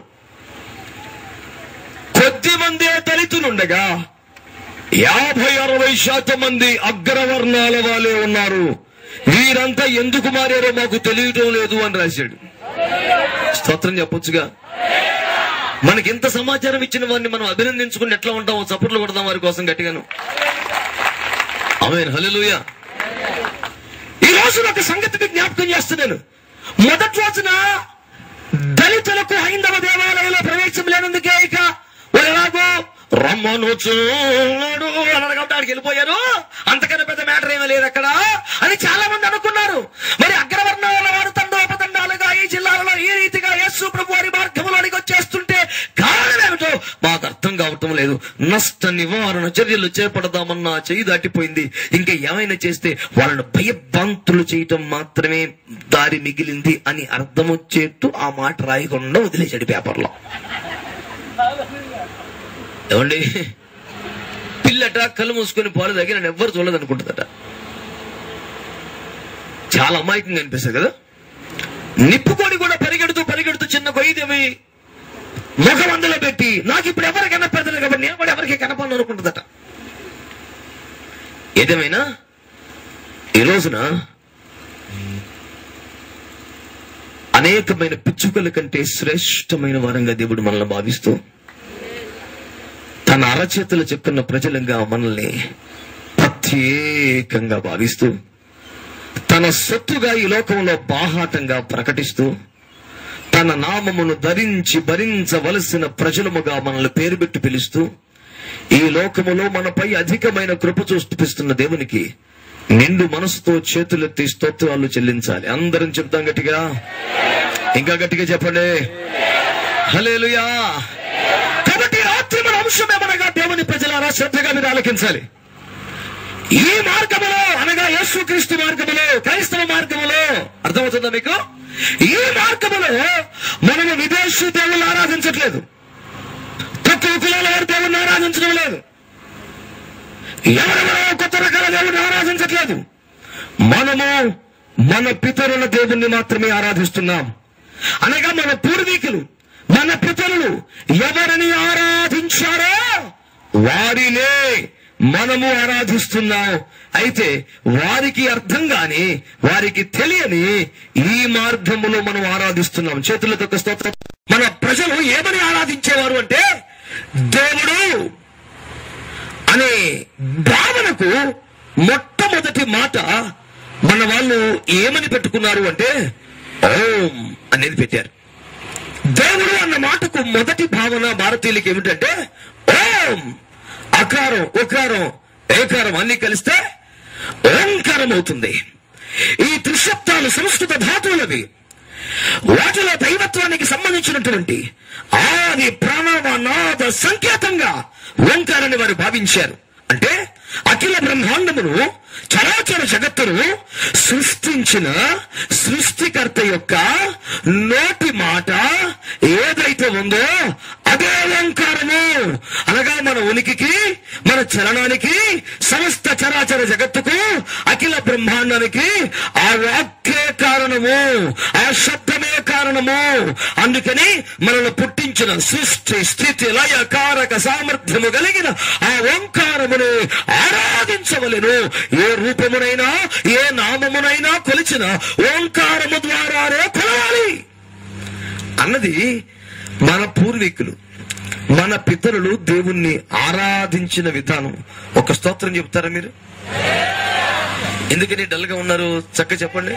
కొద్ది మందే దళితులుండగా యాభై అరవై శాతం మంది అగ్రవర్ణాల వాళ్ళే ఉన్నారు వీరంతా ఎందుకు మారారో మాకు తెలియటం లేదు అని రాశాడు స్తోత్రం చెప్పొచ్చుగా మనకి ఇంత సమాచారం ఇచ్చిన వారిని మనం అభినందించుకుని ఎట్లా ఉంటామో చప్పట్లు కొడదాం వారి కోసం గట్టిగాను ఆమె హల్లెలూయ ఈ రోజు ఒక సంగతిని జ్ఞాపకం చేస్తున్నాను మొదటి రోజున దళితులకు హైందవ దేవాలయంలో ప్రవేశం లేనందుకే ఇక వాళ్ళు ఎలాగో రమ్మను చూడు అన్నారు కాబట్టి ఆడికి వెళ్ళిపోయారు అంతకన్నా పెద్ద మ్యాటర్ ఏమీ లేదు అక్కడ అని చాలా మంది అనుకున్నారు మరి అగ్రవర్ణాల వారు తండోపతండాలుగా ఈ జిల్లాలలో ఈ రీతిగా యేసు ప్రభు వారి మార్గంలోనికి వచ్చేస్తుంటే కారణం ఏమిటో మాకు అర్థం కావటం లేదు నష్ట నివారణ చర్యలు చేపడదామన్నా చెయ్యి దాటిపోయింది ఇంకా ఏమైనా చేస్తే వాళ్ళని భయభ్రాంతులు చేయటం మాత్రమే దారి మిగిలింది అని అర్థం వచ్చేట్టు ఆ మాట రాయకుండా వదిలేశాడు పేపర్లో ఏమండి పిల్లట కళ్ళు మూసుకొని పాలు తాగి నన్ను ఎవ్వరు చూడలేదు అనుకుంటుందట చాలా అమాయకంగా అనిపిస్తుంది కదా నిప్పుకోడి కూడా పరిగెడుతూ పరిగెడుతూ చిన్న గొయ్యిదేవి ముఖం అందులో పెట్టి నాకు ఇప్పుడు ఎవరు కనపడలేదు కాబట్టి నేను కూడా ఎవరికి కనపడను అనుకుంటుందట ఏదేమైనా ఈ రోజున అనేకమైన పిచ్చుకల కంటే శ్రేష్టమైన వరంగా దేవుడు మనల్ని భావిస్తూ తన అరచేతులు చెక్కున్న ప్రజలంగా మనల్ని ప్రత్యేకంగా భావిస్తూ తన సొత్తుగా ఈ లోకంలో బాహాటంగా ప్రకటిస్తూ తన నామమును ధరించి భరించవలసిన ప్రజలముగా మనల్ని పేరు పెట్టి పిలుస్తూ ఈ లోకములో మనపై అధికమైన కృప చూపిస్తున్న దేవునికి నిండు మనసుతో చేతులెత్తి స్తోత్రాలు చెల్లించాలి అందరం చెప్తాం గట్టిగా ఇంకా గట్టిగా చెప్పండి హలేలుయా కాబట్టి రాత్రి మన అంశం ఏమనగా దేవుని ప్రజలారా శ్రద్ధగా మీరు ఆలకించాలి ఈ మార్గములో అనగా యేసుక్రీస్తు మార్గములో క్రైస్తవ మార్గములో అర్థమవుతుందా మీకు ఈ మార్గములో మనము విదేశీ దేవుళ్ళు ఆరాధించట్లేదు తక్కువ కులాల వారి దేవుణ్ణి ఆరాధించడం లేదు ఎవరెవరో కొత్త రకాల దేవుడిని ఆరాధించట్లేదు మనము మన పితరుల దేవుణ్ణి మాత్రమే ఆరాధిస్తున్నాం అనగా మన పూర్వీకులు మన పితరులు ఎవరిని ఆరాధించారో వారినే మనము ఆరాధిస్తున్నాం అయితే వారికి అర్థం కాని వారికి తెలియని ఈ మార్గములో మనం ఆరాధిస్తున్నాం చేతులతో ఒక స్తోత్రం మన ప్రజలు ఏమని ఆరాధించేవారు అంటే దేవుడు అనే భావనకు మొట్టమొదటి మాట మన వాళ్ళు ఏమని పెట్టుకున్నారు అంటే ఓం అనేది పెట్టారు దేవుడు అన్న మాటకు మొదటి భావన భారతీయులకి ఏమిటంటే ఓం అకారం ఉకారం ఏకారం అన్ని కలిస్తే ఓంకారం అవుతుంది ఈ త్రిశబ్దాలు సంస్కృత ధాతువులవి వాటిలో దైవత్వానికి సంబంధించినటువంటి ఆది ప్రణవ నాద సంకేతంగా ఓంకారాన్ని వారు భావించారు అంటే అఖిల బ్రహ్మాండమును చరాచర జగత్తును సృష్టించిన సృష్టికర్త యొక్క నోటి మాట ఏదైతే ఉందో అదే ఓంకారము అనగా మన ఉనికికి మన చలనానికి సమస్త చరాచర జగత్తుకు అఖిల బ్రహ్మాండానికి ఆ వాక్యే కారణము ఆ శబ్దమే కారణం కారణము అందుకని మనల్ని పుట్టించిన సృష్టి స్థితి లయ కారక సామర్థ్యము కలిగిన ఆ ఓంకారమును ఆరాధించవలెను ఏ రూపమునైనా ఏ నామమునైనా కొలిచిన ఓంకారము ద్వారానే కొలవాలి అన్నది మన పూర్వీకులు మన పితరులు దేవుణ్ణి ఆరాధించిన విధానం ఒక స్తోత్రం చెప్తారా మీరు ఎందుకని డల్ గా ఉన్నారు చక్క చెప్పండి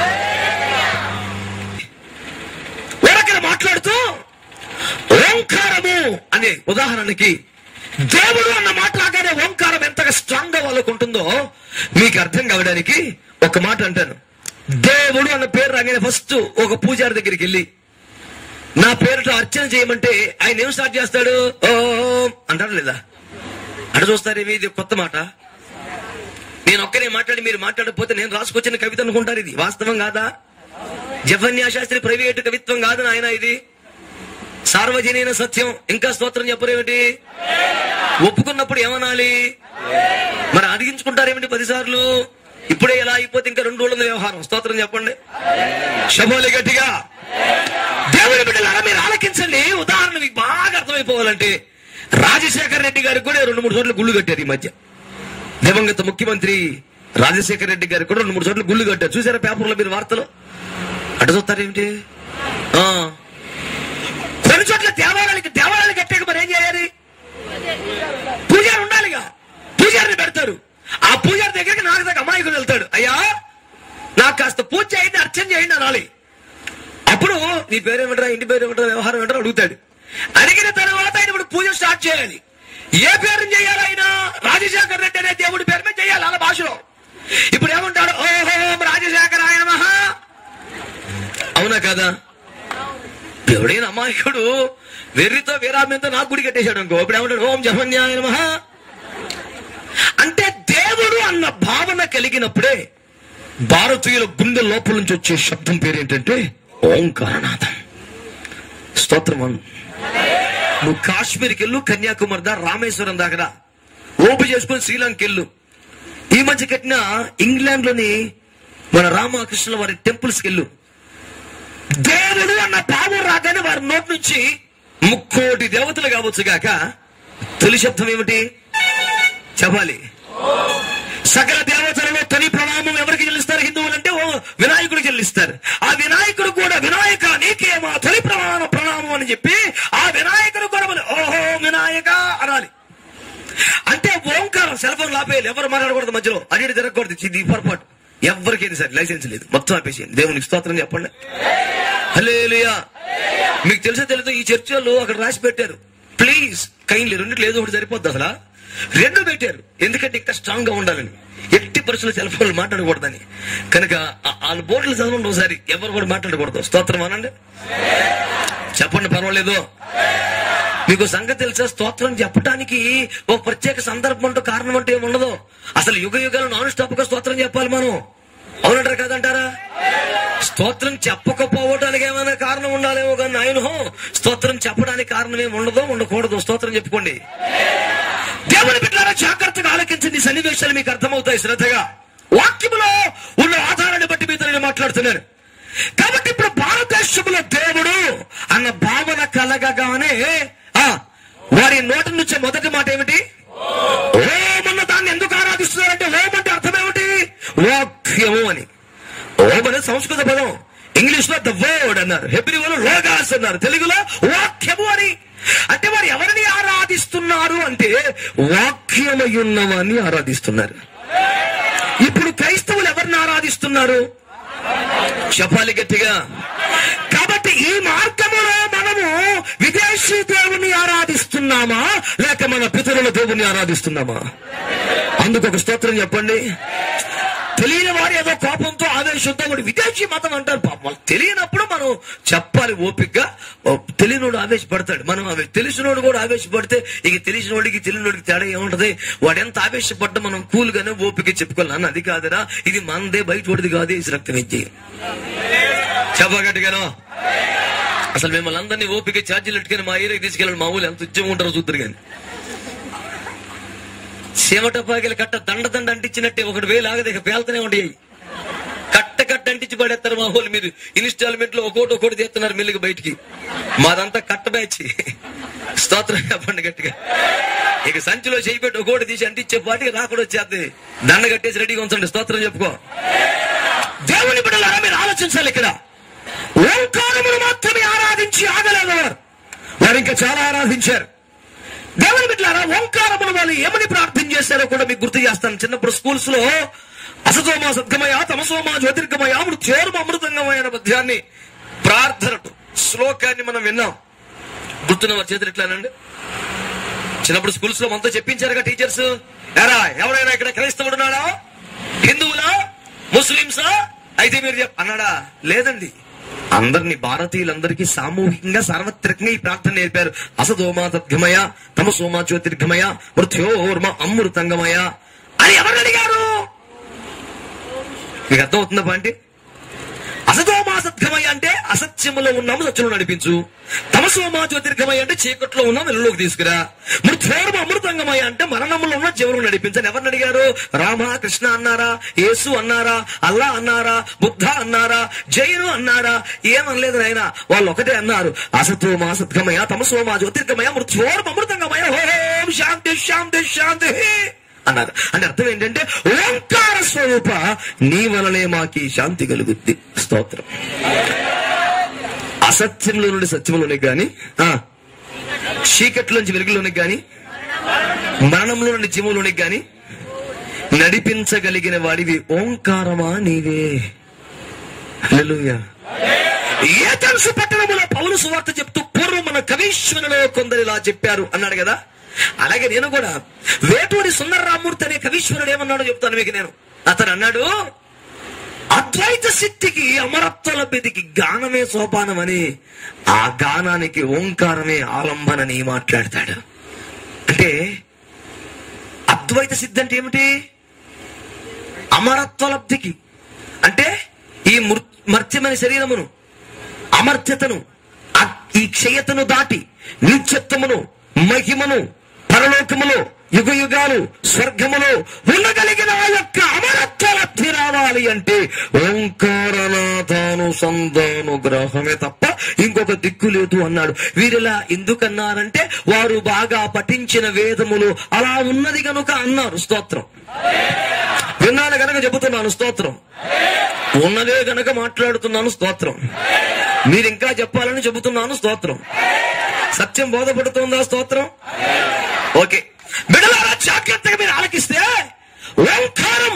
వెనకన మాట్లాడుతూ ఓంకారము అనే ఉదాహరణకి దేవుడు అన్న మాట లాగానే ఓంకారం ఎంతగా స్ట్రాంగ్ గా వాళ్ళకు ఉంటుందో మీకు అర్థం కావడానికి ఒక మాట అంటాను దేవుడు అన్న పేరు రాగానే ఫస్ట్ ఒక పూజారి దగ్గరికి వెళ్ళి నా పేరుతో అర్చన చేయమంటే ఆయన ఏం స్టార్ట్ చేస్తాడు ఓం అంటారు లేదా అటు చూస్తారేమి ఇది కొత్త మాట నేను ఒక్కనే మాట్లాడి మీరు మాట్లాడకపోతే నేను రాసుకొచ్చిన కవిత అనుకుంటారు ఇది వాస్తవం కాదా జఫన్యా శాస్త్రి ప్రైవేటు కవిత్వం కాదు నాయన ఇది సార్వజనీన సత్యం ఇంకా స్తోత్రం చెప్పరేమిటి ఒప్పుకున్నప్పుడు ఏమనాలి మరి అడిగించుకుంటారేమిటి పదిసార్లు ఇప్పుడే ఎలా అయిపోతే ఇంకా రెండు రోజుల వ్యవహారం స్తోత్రం చెప్పండి శబోలి గట్టిగా దేవుని బిడ్డలారా మీరు ఆలకించండి ఉదాహరణ మీకు బాగా అర్థమైపోవాలంటే రాజశేఖర రెడ్డి గారికి కూడా రెండు మూడు చోట్ల గుళ్ళు కట్టారు ఈ మధ్య దివంగత ముఖ్యమంత్రి రాజశేఖర రెడ్డి గారికి కూడా రెండు మూడు చోట్ల గుళ్ళు కట్టారు చూసారా పేపర్లో మీరు వార్తలు అటు చూస్తారేమిటి ఆ. కొన్ని చోట్ల దేవాలయాలకి దేవాలయాలు కట్టాక మరి ఏం చేయాలి పూజారి ఉండాలిగా పూజారిని పెడతారు ఆ పూజారి దగ్గరికి నాకు దగ్గర అమాయకుడు వెళ్తాడు అయ్యా నాకు కాస్త పూజ చేయండి అర్చన చేయండి అనాలి అప్పుడు నీ పేరు ఏమంటారా ఇంటి పేరు ఏమంటారా వ్యవహారం ఏమంటారా అడుగుతాడు అడిగిన తర్వాత ఆయన ఇప్పుడు పూజ స్టార్ట్ చేయాలి ఏ పేరు చేయాలి ఆయన రాజశేఖర రెడ్డి అనే దేవుడి పేరు మీద చేయాలి అలా భాషలో ఇప్పుడు ఏమంటాడు ఓహో రాజశేఖర ఆయన మహా అవునా కదా ఎవడైనా అమాయకుడు వెర్రితో వీరామ్యంతో నాకు గుడి కట్టేశాడు అనుకో ఇప్పుడు ఏమంటాడు ఓం జహన్యాయ నమః అంటే దేవుడు అన్న భావన కలిగినప్పుడే భారతీయుల గుండె లోపల నుంచి వచ్చే శబ్దం పేరు ఏంటంటే ఓంకారనాథం స్తోత్రం అను. నువ్వు కాశ్మీర్కి వెళ్ళు కన్యాకుమారి దా రామేశ్వరం దాకా ఓపు చేసుకుని శ్రీలంక వెళ్ళు ఈ మధ్య కట్టిన ఇంగ్లాండ్ లోని మన రామకృష్ణుల వారి టెంపుల్స్కి వెళ్ళు దేవుడు అన్న భావం రాగానే వారి నోటి నుంచి ముక్కోటి దేవతలు కావచ్చు గాక తొలి శబ్దం ఏమిటి చెప్పాలి సకల దేవతలలో తొలి ప్రణామం ఎవరికి చెల్లిస్తారు హిందువులు అంటే ఓ వినాయకుడికి చెల్లిస్తారు ఆ వినాయకుడు కూడా వినాయక నీకే మా తొలి ప్రమాణ ప్రణామం అని చెప్పి ఆ వినాయకుడు కూడా మన ఓహో వినాయక అనాలి అంటే ఓంకారం సెల్ ఫోన్ ఆపేయాలి ఎవరు మాట్లాడకూడదు మధ్యలో అడి ఇటు తిరగకూడదు ఇది పొరపాటు ఎవరికి ఏది సరే లైసెన్స్ లేదు మొత్తం ఆపేసేయండి దేవునికి స్తోత్రం చెప్పండి హల్లెలూయా మీకు తెలిసే తెలియదు ఈ చర్చలు అక్కడ రాసి పెట్టారు ప్లీజ్ కైండ్లీ రెండిట్లో ఏదో ఒకటి సరిపోద్ది అసలు రెండు పెట్టారు ఎందుకంటే ఇంకా స్ట్రాంగ్ గా ఉండాలని ఎట్టి పరిస్థితులు సెల్ ఫోన్లు మాట్లాడకూడదని కనుక ఆ- వాళ్ళ బోర్డులు చదవండి ఒకసారి ఎవరు కూడా మాట్లాడకూడదు స్తోత్రం అనండి చెప్పండి పర్వాలేదు మీకు సంగతి తెలుసా స్తోత్రం చెప్పడానికి ఓ ప్రత్యేక సందర్భం అంటూ కారణం అంటూ ఏమి ఉండదు అసలు యుగ యుగాలు నాన్ స్టాప్ గా స్తోత్రం చెప్పాలి మనం అవునంటారు కదంటారా స్తోత్రం చెప్పకపోవటానికి ఏమైనా కారణం ఉండాలేమో కానీ ఆయన స్తోత్రం చెప్పడానికి కారణం ఏమి ఉండదు ఉండకూడదు స్తోత్రం చెప్పుకోండి దేవుని బిడ్డారా జాగ్రత్తగా ఆలకించండి ఈ సన్నివేశాలు మీకు అర్థమవుతాయి శ్రద్ధగా వాక్యములో ఉన్న ఆధారాన్ని బట్టి మీతో నేను మాట్లాడుతున్నాను కాబట్టి ఇప్పుడు భారతదేశంలో దేవుడు అన్న భావన కలగగానే ఆ వారి నోటి నుంచి మొదటి మాట ఏమిటి ఓం అన్న దాన్ని ఎందుకు ఆరాధిస్తున్నారంటే ఓం అంటే అర్థం ఏమిటి వాక్యము అని ఓం అనేది సంస్కృత పదం ఇంగ్లీష్ లో ద వర్డ్ అన్నారు హెబ్రివలో లోగాస్ అన్నారు తెలుగులో వాక్యము అని అంటే వారు ఎవరిని ఆరాధిస్తున్నారు అంటే వాక్యమై ఉన్నవాన్ని ఆరాధిస్తున్నారు ఇప్పుడు క్రైస్తవులు ఎవరిని ఆరాధిస్తున్నారు చెప్పాలి గట్టిగా కాబట్టి ఈ మార్గములో మనము విదేశీ దేవుని ఆరాధిస్తున్నామా లేక మన పితరుల దేవుని ఆరాధిస్తున్నామా అందుకు ఒక స్తోత్రం చెప్పండి తెలియని వారు ఏదో కోపంతో ఆవేశంతో వాడు విదేశీ మతం అంటారు పాపం వాళ్ళకి తెలియనప్పుడు మనం చెప్పాలి ఓపికగా ఓ తెలియనోడు ఆవేశపడతాడు మనం ఆవే- తెలిసినోడు కూడా ఆవేశపడితే ఇక తెలిసినోడికి తెలియనోడికి తేడా ఏముంటది వాడు ఎంత ఆవేశపడ్డా మనం కూల్ గానే ఓపిక చెప్పుకోవాలి అన్న అది కాదురా ఇది మనదే బయట వాడిది కాదు ఈ రక్తం ఇచ్చి చెప్పగట్టుగాను అసలు మిమ్మల్ని అందరినీ ఓపిక ఛార్జీలు ఎట్టుకుని మా ఏరియాకి తీసుకెళ్ళండి మా ఊళ్ళు ఎంత ఉద్యమం ఉంటారో చూద్దరు కానీ చెమట పాగిలి కట్ట దండ దండ అంటించినట్టే ఒకటి వేలు ఆగదు ఇక పేలుతూనే ఉంటాయి కట్ట కట్ట అంటించి పడేస్తారు మా వాళ్ళు మీరు ఇన్స్టాల్మెంట్ లో ఒకటి ఒకటి తీస్తున్నారు మెల్లిగా బయటికి మాదంతా కట్ట బ్యాచ్ స్తోత్రం చెప్పండి గట్టిగా ఇక సంచిలో చేయి పెట్టి ఒకటి తీసి అంటించే పాటికి రాకుండా వచ్చేది దండ కట్టేసి రెడీగా ఉంచండి స్తోత్రం చెప్పుకో దేవుని బిడ్డలారా మీరు ఆలోచించాలి ఇక్కడ ఓంకారమును మాత్రమే ఆరాధించి ఆగలేదు వారు వారు ఇంకా చాలా ఆరాధించారు దేవుని బిడ్డలారా ఓంకారమును వాళ్ళు ఏమని ప్రార్థన చేశారో కూడా మీకు గుర్తు చేస్తాను చిన్నప్పుడు స్కూల్స్ లో అసతోమా సద్గమయ తమసోమా జ్యోతిర్గమయ మృత్యోర్మ అమృతంగమయ అనే పద్యాన్ని ప్రార్థన శ్లోకాన్ని మనం విన్నాం గుర్తున్న వారి చేతులు ఎట్లానండి చిన్నప్పుడు స్కూల్స్ లో మనతో చెప్పించారుగా టీచర్స్ ఎరా ఎవరైనా ఇక్కడ క్రైస్తవుడు ఉన్నాడా హిందువులా ముస్లింసా అయితే మీరు చెప్ అన్నాడా లేదండి అందరిని భారతీయులందరికీ సామూహికంగా సార్వత్రికంగా ఈ ప్రార్థన నేర్పారు అసదోమా తద్గమయ తమసోమా జ్యోతిర్గమయ మృత్యోర్మ అమృతంగమయ అని ఎవరు అడిగారు మీకు అర్థం అవుతుందా పాంటి అసతోమా సద్గమయ అంటే అసత్యములో ఉన్నాము సత్యంలో నడిపించు తమసోమా జ్యోతిర్గమయ అంటే చీకట్లో ఉన్నాం వెలుగులోకి తీసుకురా మృత్యోర్మ అమృతంగమయ అంటే మరణంలో ఉన్న జీవనం నడిపించని ఎవరిని అడిగారు రామ కృష్ణ అన్నారా యేసు అన్నారా అల్లా అన్నారా బుద్ధ అన్నారా జైను అన్నారా ఏమనలేదు నాయన వాళ్ళు ఒకటే అన్నారు అసతోమా సద్గమయ తమసోమా జ్యోతిర్గమయ మృత్యోర్మ అమృతంగమయ ఓం శాంతి శాంతి శాంతి అన్నారు అంటే అర్థం ఏంటంటే ఓంకార స్వరూప నీ వలనే మాకి శాంతి కలుగుద్ది స్తోత్రం అసత్యంలో నుండి సత్యంలోనికి గాని ఆ, చీకట్లోంచి వెలుగులోనికి గాని మరణంలో నుండి జీవంలోనికి గాని నడిపించగలిగిన వాడివి ఓంకారమా నీవే హల్లెలూయా ఏ తెలుసు పట్టణములో పౌలు సువార్త చెప్తూ పూర్వం మన కవీశ్వరులో కొందరు ఇలా చెప్పారు అన్నాడు కదా అలాగే నేను కూడా వేటూరి సుందరరామూర్తి అనే కవీశ్వరుడు ఏమన్నాడో చెప్తాను మీకు నేను అతను అన్నాడు అద్వైత శక్తికి అమరత్వ లభ్యతకి గానమే సోపానమని ఆ గానానికి ఓంకారమే ఆలంబనని మాట్లాడతాడు అంటే అద్వైత సిద్ధి అంటే ఏమిటి అమరత్వ లబ్ధికి అంటే ఈ మృ- మర్త్యమైన శరీరమును అమర్త్యతను అ- ఈ క్షయతను దాటి నిత్యత్వమును మహిమను పరలోకములో యుగ యుగాలు స్వర్గములో ఉండగలిగిన ఆ యొక్క అమరత్వ లబ్ధి రావాలి అంటే ఓంకారనాథానుసంధాను గ్రహమే తప్ప ఇంకొక దిక్కు లేదు అన్నాడు వీరిలా ఎందుకన్నారంటే వారు బాగా పఠించిన వేదములు అలా ఉన్నది కనుక అన్నారు స్తోత్రం విన్నాను గనక చెబుతున్నాను స్తోత్రం ఉన్నదే గనక మాట్లాడుతున్నాను స్తోత్రం మీరు ఇంకా చెప్పాలని చెబుతున్నాను స్తోత్రం సత్యం బోధపడుతుందా స్తోత్రం ఓకే బిడలారా జాగ్రత్తగా మీరు ఆలకిస్తే ఓంకారం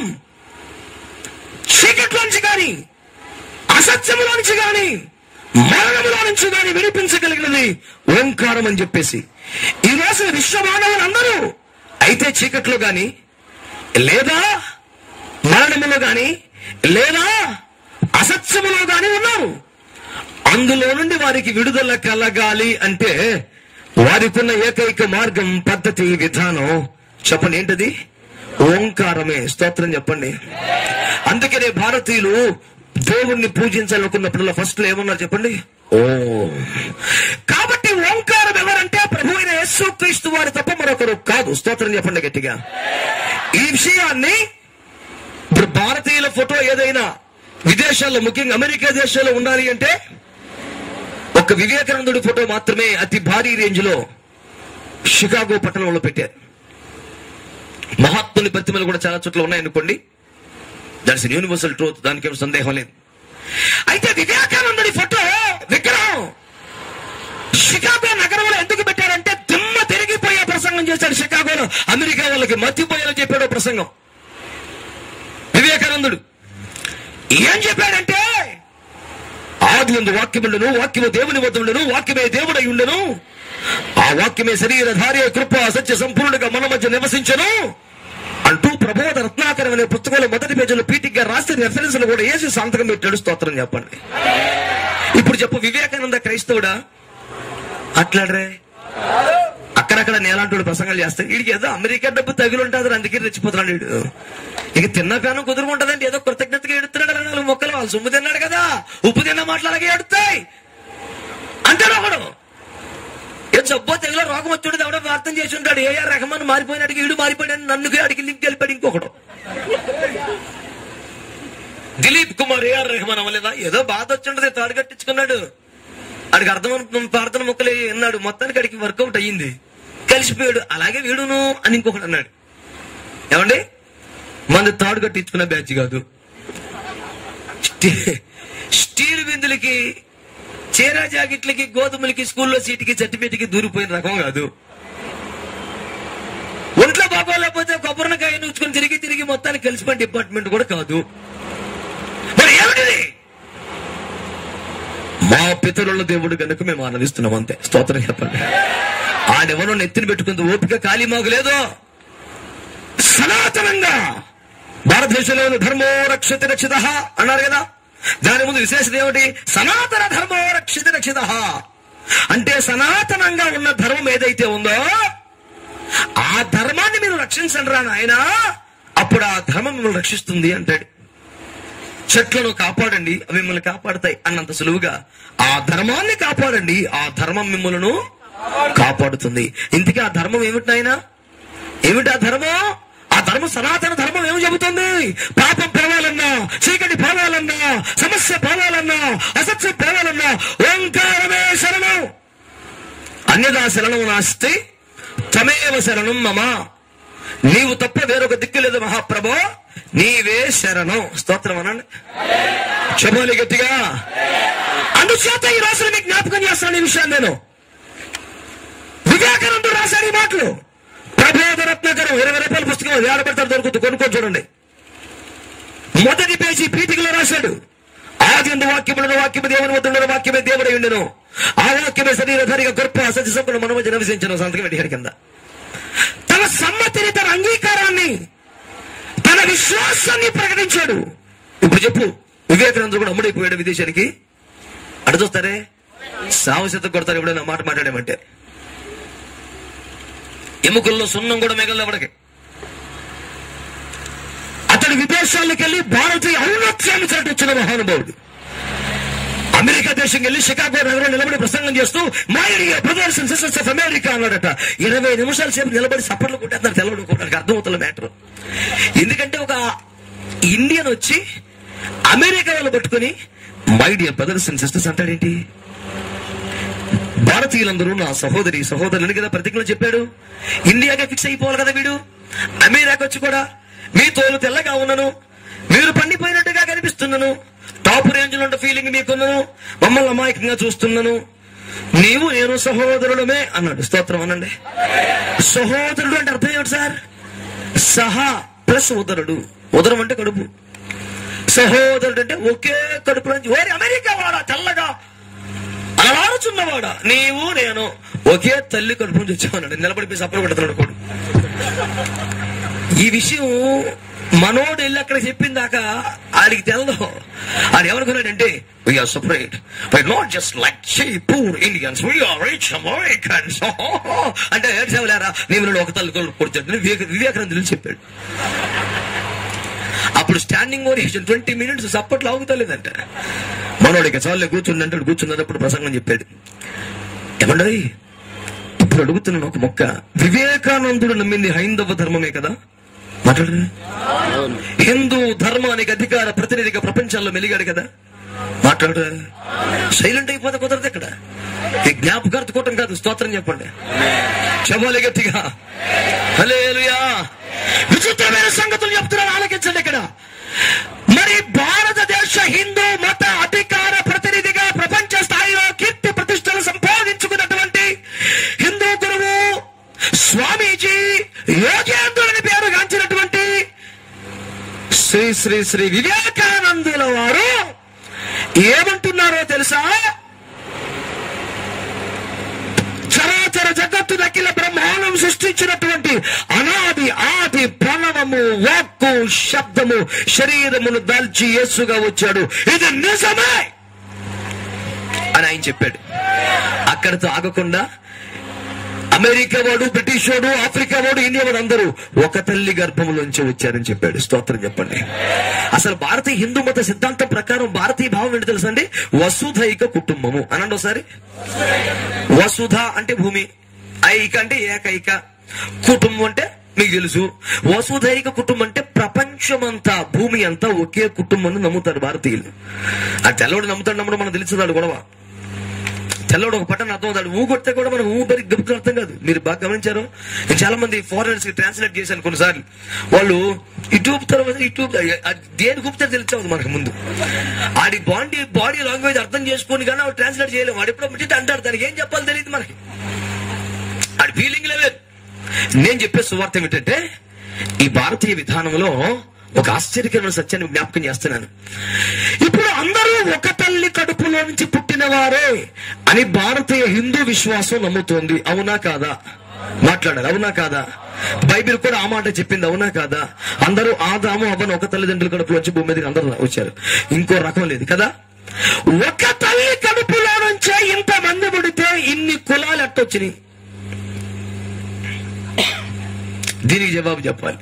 చీకట్లోంచి గాని అసత్యములో నుంచి గాని మరణములో నుంచి గాని వినిపించగలిగినది ఓంకారం అని చెప్పేసి ఈ రోజు విశ్వ మానవులందరూ అయితే చీకట్లో గాని లేదా మరణములో గాని లేదా అసత్యములో గాని ఉన్నారు అందులో నుండి వారికి విడుదల కలగాలి అంటే వారికున్న ఏకైక మార్గం పద్ధతి విధానం చెప్పండి ఏంటది ఓంకారమే స్తోత్రం చెప్పండి అందుకనే భారతీయులు దేవుణ్ణి పూజించాలనుకున్నప్పుడు ఫస్ట్ లో ఏమన్నారు చెప్పండి ఓ కాబట్టి ఓంకారం ఎవరంటే ప్రభు అయిన యేసు క్రీస్తు వారి తప్ప మరొకరు కాదు స్తోత్రం చెప్పండి గట్టిగా ఈ విషయాన్ని ఇప్పుడు భారతీయుల ఫోటో ఏదైనా విదేశాల్లో ముఖ్యంగా అమెరికా దేశాల్లో ఉండాలి అంటే ఒక వివేకానందుడి ఫోటో మాత్రమే అతి భారీ రేంజ్ లో షికాగో పట్టణంలో పెట్టారు మహాత్ముని ప్రతిమలు కూడా చాలా చోట్ల ఉన్నాయనుకోండి దట్స్ యూనివర్సల్ ట్రూత్ దానికి ఏం సందేహం లేదు అయితే వివేకానందుడి ఫోటో విగ్రహం షికాగో నగరంలో ఎందుకు పెట్టారంటే దిమ్మ తిరిగిపోయే ప్రసంగం చేశాడు షికాగోలో అమెరికా వాళ్ళకి మతిపోయేలా చెప్పాడు ప్రసంగం వివేకానందుడు ఏం చెప్పాడంటే ఆది ఎందు వాక్యముండను వాక్యము దేవుని వద్ద ఉండను వాక్యమే దేవుడై ఉండను ఆ వాక్యమే శరీరధార్య కృప సత్య సంపూర్ణంగా మన మధ్య నివసించను అంటూ ప్రబోధ రత్నాకరం అనే పుస్తకంలో మొదటి పేజీలో పీటిక్ గా రాసిన రెఫరెన్స్ కూడా వేసి సంతకం పెట్టాడు స్తోత్రం చెప్పండి ఇప్పుడు చెప్పు వివేకానంద క్రైస్తవుడా అట్లాడరే అక్కడక్కడ నేలాంటి ప్రసంగాలు చేస్తాయి వీడికి ఏదో అమెరికా డబ్బు తగిలి ఉంటుంది అందుకే రెచ్చిపోతున్నాడు వీడు ఇక తిన్న పేనం కుదురుకుంటదండి ఏదో కృతజ్ఞతగా ఎడుతున్నాడు కదా నాలుగు మొక్కలు వాళ్ళు సొమ్ము తిన్నాడు కదా ఉప్పు తిన్న మాటలకే ఎడుతాయి అంటాడు ఒకడు ఏ జబ్బో తెగలో రోగం వచ్చాడు ఎవడో ప్రార్థన చేసి ఉంటాడు ఏఆర్ రెహమాన్ మారిపోయినాడికి వీడు మారిపోయాడు నన్ను అడిగి లింక్ వెళ్ళిపోయాడు ఇంకొకడు దిలీప్ కుమార్ ఏఆర్ రెహమాన్ అవ్వలేదా ఏదో బాధ వచ్చిండదు తాడు కట్టించుకున్నాడు అడికి అర్థం ప్రార్థన మొక్కలే అన్నాడు మొత్తానికి అడిగి వర్కౌట్ అయ్యింది కలిసిపోయాడు అలాగే వీడును అని ఇంకొకటి అన్నాడు ఏమండి మంది తాడు కట్టించుకున్న బ్యాచ్ కాదు స్టీ- స్టీల్ బిందులకి చీర జాకెట్లకి గోధుమలకి స్కూల్లో సీటుకి సర్టిఫికెట్కి దూరిపోయిన రకం కాదు ఒంట్లో బాగోలేకపోతే కొబ్బరికాయ నూచుకొని తిరిగి తిరిగి మొత్తానికి కలిసిపోయిన డిపార్ట్మెంట్ కూడా కాదు మరి ఏమిటిది మా పితరుల దేవుడు కనుక మేము ఆనందిస్తున్నాం అంతే స్తోత్రం చెప్పండి ఆడెవరో నెత్తిని పెట్టుకుంది ఓపిక ఖాళీ మాకు లేదు సనాతనంగా భారతదేశంలో ధర్మో రక్షతి రక్షిత అన్నారు కదా దాని ముందు విశేషత ఏమిటి సనాతన ధర్మో రక్షిత రక్షిత అంటే సనాతనంగా ఉన్న ధర్మం ఏదైతే ఉందో ఆ ధర్మాన్ని మీరు రక్షించండి రా నాయనా అప్పుడు ఆ ధర్మం మిమ్మల్ని రక్షిస్తుంది అంటాడు చెట్లను కాపాడండి అవి మిమ్మల్ని కాపాడతాయి అన్నంత సులువుగా ఆ ధర్మాన్ని కాపాడండి ఆ ధర్మం మిమ్మల్ని కాపాడుతుంది ఇంతకీ ఆ ధర్మం ఏమిటి నాయనా ఏమిటి ఆ ధర్మం ఆ ధర్మం సనాతన ధర్మం ఏమి చెబుతుంది పాపం పోవాలన్నా చీకటి పోవాలన్నా సమస్య పోవాలన్నా అసత్యం పోవాలన్నా ఓంకారమే శరణం అన్యదా శరణం నాస్తి తమేవ శరణం మమ నీవు తప్ప వేరొక దిక్కు లేదు మహాప్రభో నీవే శరణం స్తోత్రం అనండి చెప్పాలి గట్టిగా అందుచేత ఈ రోజున మీకు జ్ఞాపకం చేస్తాను ఈ విషయాన్ని నేను వివేకానందుడు రాశాడు ఈ మాటలు ప్రబోధ రత్నకరం ఇరవై రూపాయల పుస్తకం ఏడ పెడతారు దొరుకుతుంది కొనుక్కొని చూడండి మొదటి పేజీ పీఠికలో రాశాడు ఆది ఎందు వాక్యములను వాక్యము దేవుని వద్ద ఉన్న వాక్యమే దేవుడై ఉండెను ఆ వాక్యమే శరీరధారిగా గొప్ప అసత్య సంపన్న మనము జనవిసించను సంతకం పెట్టాడు కింద తన సమ్మతిని తన అంగీకారాన్ని తన విశ్వాసాన్ని ప్రకటించాడు ఇప్పుడు చెప్పు వివేకానందుడు కూడా అమ్ముడైపోయాడు విదేశానికి అటు చూస్తారే సావశత కొడతారు ఎప్పుడైనా మాట మాట్లాడామంటే ఎముకల్లో సున్నం కూడా మిగలదు ఎవడికి అతడు విదేశాలకు వెళ్ళి భారతీయ ఔన్నత్యాన్ని చాటించిన మహానుభావుడు అమెరికా దేశం వెళ్ళి షికాగో నగరంలో నిలబడి ప్రసంగం చేస్తూ my dear brothers and sisters of America అన్నాడట ఇరవై నిమిషాల సేపు నిలబడి సప్పట్లు కొట్టేస్తారు తెలవడం కొట్టడానికి అర్థమవుతున్న మ్యాటర్ ఎందుకంటే ఒక ఇండియన్ వచ్చి అమెరికా వాళ్ళు పట్టుకుని my dear brothers and sisters అంటాడేంటి భారతీయులందరూ నా సహోదరి సహోదరులని కదా ప్రతిజ్ఞలు చెప్పాడు ఇండియాగా ఫిక్స్ అయిపోవాలి కదా వీడు అమెరికా వచ్చి కూడా మీ తోలు తెల్లగా ఉన్నను మీరు పండిపోయినట్టుగా కనిపిస్తున్నాను టాప్ రేంజ్ లో ఉన్న ఫీలింగ్ మీకున్నాను మమ్మల్ని అమాయకంగా చూస్తున్నాను నీవు నేను సహోదరులమే అన్నాడు స్తోత్రం అనండి సహోదరుడు అంటే అర్థం ఏమిటి సార్ సహా ప్లస్ ఉదరుడు ఉదరం అంటే కడుపు సహోదరుడు అంటే ఒకే కడుపు నుంచి ఓరి అమెరికా వాడా తెల్లగా అలాడుచున్నవాడా నీవు నేను ఒకే తల్లి కడుపు నుంచి వచ్చామన్నాడు నిలబడిపోయి సప్పలు కొడుతున్నాడు కొడు ఈ విషయం మనోడు వెళ్ళి అక్కడ చెప్పిందాక ఆడికి తెలదు ఆడు ఏమనుకున్నాడంటే we are separate but not just like చీ poor Indians we are rich Americans అంటే ఏడ్చేవలేరా నేను ఒక తల్లి కొడుకు కొడుతాడు వివేక వివేకానందులు చెప్పాడు అప్పుడు స్టాండింగ్ ఓరియేషన్ ట్వంటీ మినిట్స్ సప్పట్లు ఆగుతలేదంట మనోడికి చాలే కూర్చుందంటాడు కూర్చున్నప్పుడు ప్రసంగం చెప్పాడు ఏమండీ ఇప్పుడు అడుగుతున్నాను ఒక మొక్క వివేకానందుడు నమ్మింది హైందవ ధర్మమే కదా మాట్లాడు హిందూ ధర్మానికి అధికార ప్రతినిధిగా ప్రపంచంలో మెలిగాడు కదా మాట్లాడు సైలెంట్ అయిపోతే కుదరదు ఇక్కడ ఈ జ్ఞాపకార్థకోవటం కాదు స్తోత్రం చెప్పండి చెప్పాలి గట్టిగా హలేలుయా విచిత్రమైన సంగతులు చెప్తున్నాను ఆలకించండి ఇక్కడ మరి భారతదేశ హిందూ మత అధికార ప్రతినిధిగా ప్రపంచ స్థాయిలో కీర్తి ప్రతిష్టలు సంపాదించుకున్నటువంటి హిందూ గురువు స్వామీజీ యోగేంద్రుని పేరు గాంచినటువంటి శ్రీ శ్రీ శ్రీ వివేకానందుల వారు ఏమంటున్నారో తెలుసా చరాచర జగత్తు నకిల బ్రహ్మాండం సృష్టించినటువంటి అనాది ఆది ప్రణవము వాక్కు శబ్దము శరీరమును దాల్చి యేసుగా వచ్చాడు ఇది నిజమే అని ఆయన చెప్పాడు అక్కడితో ఆగకుండా అమెరికా వాడు బ్రిటిష్ వాడు ఆఫ్రికా వాడు ఇండియా వాడు అందరూ ఒక తల్లి గర్భంలోంచి వచ్చారని చెప్పాడు స్తోత్రం చెప్పండి అసలు భారతీయ హిందూ మత సిద్ధాంతం ప్రకారం భారతీయ భావం ఏంటి తెలుసా అండి వసుధైక కుటుంబము అనండి ఒకసారి వసుధ అంటే భూమి ఐక అంటే ఏకైక కుటుంబం అంటే మీకు తెలుసు వసుధైక కుటుంబం అంటే ప్రపంచమంతా భూమి అంతా ఒకే కుటుంబం అని నమ్ముతారు భారతీయులు ఆ తెల్లవాడు నమ్ముతాడు నమ్మడం మనకు తెలుసున్నాడు గొడవ తెల్లవాడు ఒక పట్టణం అర్థం అవుతాడు ఊ కొడితే కూడా మనం ఊ పరి గబుతులు అర్థం కాదు మీరు బాగా గమనించారు నేను చాలా మంది ఫారినర్స్ కి ట్రాన్స్లేట్ చేశాను కొన్నిసార్లు వాళ్ళు ఇటు ఊపుతారు కదా, ఇటు ఊపుతారు. అది దేని ఊపుతారు తెలిసావు మనకు ముందు ఆడి బాడీ బాడీ లాంగ్వేజ్ అర్థం చేసుకొని కానీ వాడు ట్రాన్స్లేట్ చేయలేము వాడు ఎప్పుడో ముట్టి అంటాడు దానికి ఏం చెప్పాలో తెలియదు మనకి ఆడి ఫీలింగ్ లేదు నేను చెప్పే సువార్త ఏమిటంటే ఈ భారతీయ విధానంలో ఒక ఆశ్చర్యకరమైన సత్యాన్ని జ్ఞాపకం చేస్తున్నాను ఇప్పుడు అందరూ ఒక తల్లి కడుపులో నుంచి పుట్టిన వారే అని భారతీయ హిందూ విశ్వాసం నమ్ముతోంది అవునా కాదా మాట్లాడారు అవునా కాదా బైబిల్ కూడా ఆ మాట చెప్పింది అవునా కాదా అందరూ ఆదాము అవ్వను ఒక తల్లిదండ్రుల కడుపులో వచ్చి భూమి మీదకి అందరూ వచ్చారు ఇంకో రకం లేదు కదా ఒక తల్లి కడుపులో నుంచే ఇంత మంది పుడితే ఇన్ని కులాలు ఎట్టొచ్చినాయి దీనికి జవాబు చెప్పాలి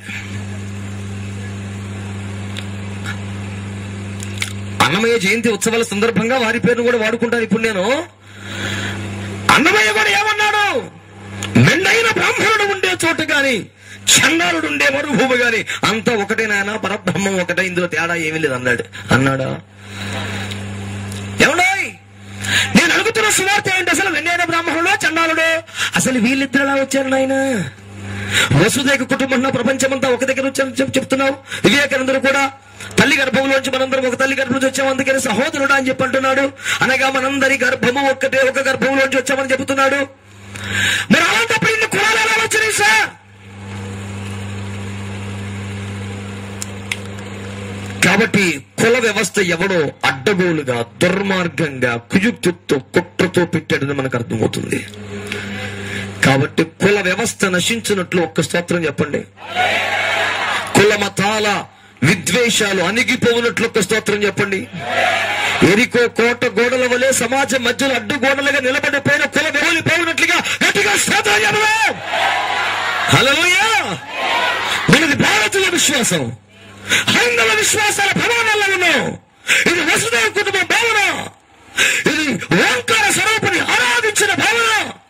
అన్నమయ్య జయంతి ఉత్సవాల సందర్భంగా వారి పేరును కూడా వాడుకుంటాను ఇప్పుడు నేను అన్నమయ్య కూడా ఏమన్నాడు మెండైన బ్రాహ్మణుడు ఉండే చోటు గాని చండాలుడు ఉండే మరుభూమి గాని అంతా ఒకటే నాయన పరబ్రహ్మం ఒకటే ఇందులో తేడా ఏమీ లేదు అన్నాడు అన్నాడా ఏమండోయ్ నేను అడుగుతున్న సువార్త ఏంటి అసలు వెన్నైన బ్రాహ్మణుడు చండాలుడు అసలు వీళ్ళిద్దరు ఎలా వచ్చారు నాయన వసుదేక కుటుంబంలో ప్రపంచమంతా ఒక దగ్గర వచ్చారని చెప్- చెప్తున్నావు వివేకానందుడు కూడా తల్లి గర్భంలోంచి మనందరం ఒక తల్లి గర్భం నుంచి వచ్చాం అందుకని సహోదరుడు అని చెప్పి అంటున్నాడు అనగా మనందరి గర్భము ఒక్కటే ఒక గర్భంలోంచి వచ్చామని చెబుతున్నాడు మరి అలాంటప్పుడు ఇన్ని కులాలు ఎలా వచ్చినాయి సార్ కాబట్టి కుల వ్యవస్థ ఎవడో అడ్డగోలుగా దుర్మార్గంగా కుయుక్తితో కుట్రతో పెట్టాడని మనకు అర్థమవుతుంది కాబట్టి కుల వ్యవస్థ నశించినట్లు ఒక్క స్తోత్రం చెప్పండి కుల మతాల విద్వేషాలు అణిగిపోవునట్లు ఒక్క స్తోత్రం చెప్పండి ఎరికో కోట గోడల వలె సమాజం మధ్యలో అడ్డు గోడలుగా నిలబడిపోయిన కుల పోయినట్లుగా గట్టిగా స్తోత్రం చెప్పలేం హల్లెలూయా మనది భారతీయ విశ్వాసం హైందవ విశ్వాసాల ప్రమాణాల్లో ఉన్నాం ఇది వసుదేవ కుటుంబ భావన ఇది ఓంకార స్వరూపుని ఆరాధించిన భావన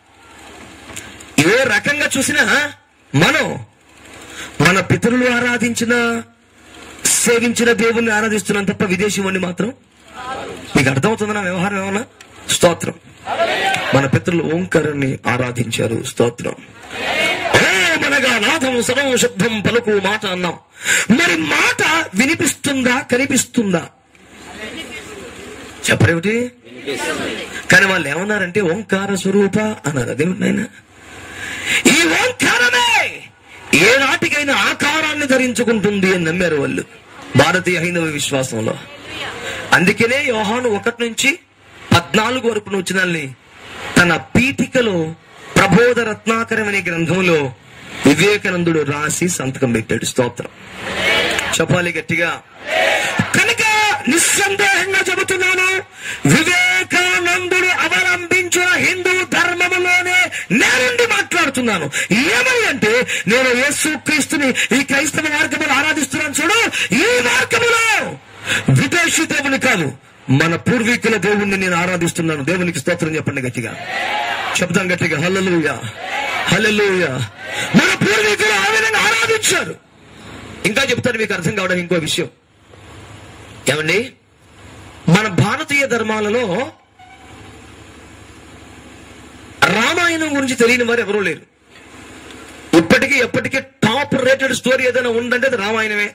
ఏ రకంగా చూసినా మనం మన పితరులు ఆరాధించిన సేవించిన దేవుణ్ణి ఆరాధిస్తున్నాం తప్ప విదేశీ వాడిని మాత్రం మీకు అర్థమవుతుంది నా వ్యవహారం ఏమన్నా స్తోత్రం మన పితరులు ఓంకారాన్ని ఆరాధించారు స్తోత్రం ఓమనగా నాదం సర్వం శబ్దం పలుకు మాట అన్నాం మరి మాట వినిపిస్తుందా కనిపిస్తుందా చెప్పరేమిటి కానీ వాళ్ళు ఏమన్నారంటే ఓంకార స్వరూప అన్నారు అదేమిటి నాయన ఈ ఓంకారమే ఏ నాటికైనా ఆకారాన్ని ధరించుకుంటుంది అని నమ్మారు వాళ్ళు భారతీయ హైందవ విశ్వాసంలో అందుకనే యోహాను ఒకటి నుంచి పద్నాలుగు వరకు వచ్చినాల్ని తన పీఠికలో ప్రబోధ రత్నాకరం అనే గ్రంథంలో వివేకానందుడు రాసి సంతకం పెట్టాడు స్తోత్రం చెప్పాలి గట్టిగా కనుక నిస్సందేహంగా చెబుతున్నాను వివేకానందుడు అవలంబించిన హిందూ ధర్మములోనే నేనుండి మాట్లాడుతున్నాను ఏమని అంటే నేను యేసు క్రీస్తుని ఈ క్రైస్తవ మార్గములు ఆరాధిస్తున్నాను చూడు ఈ మార్గములో విదేశీ దేవుని కాదు మన పూర్వీకుల దేవుణ్ణి నేను ఆరాధిస్తున్నాను దేవునికి స్తోత్రం చెప్పండి గట్టిగా చెప్తాం గట్టిగా హల్లెలూయ హల్లెలూయ మన పూర్వీకులు ఆ విధంగా ఆరాధించారు ఇంకా చెప్తాను మీకు అర్థం కావడం ఇంకో విషయం ఏమండి మన భారతీయ ధర్మాలలో రామాయణం గురించి తెలియని వారు ఎవరూ లేరు ఇప్పటికీ ఎప్పటికీ టాప్ రేటెడ్ స్టోరీ ఏదైనా ఉందంటే అది రామాయణమే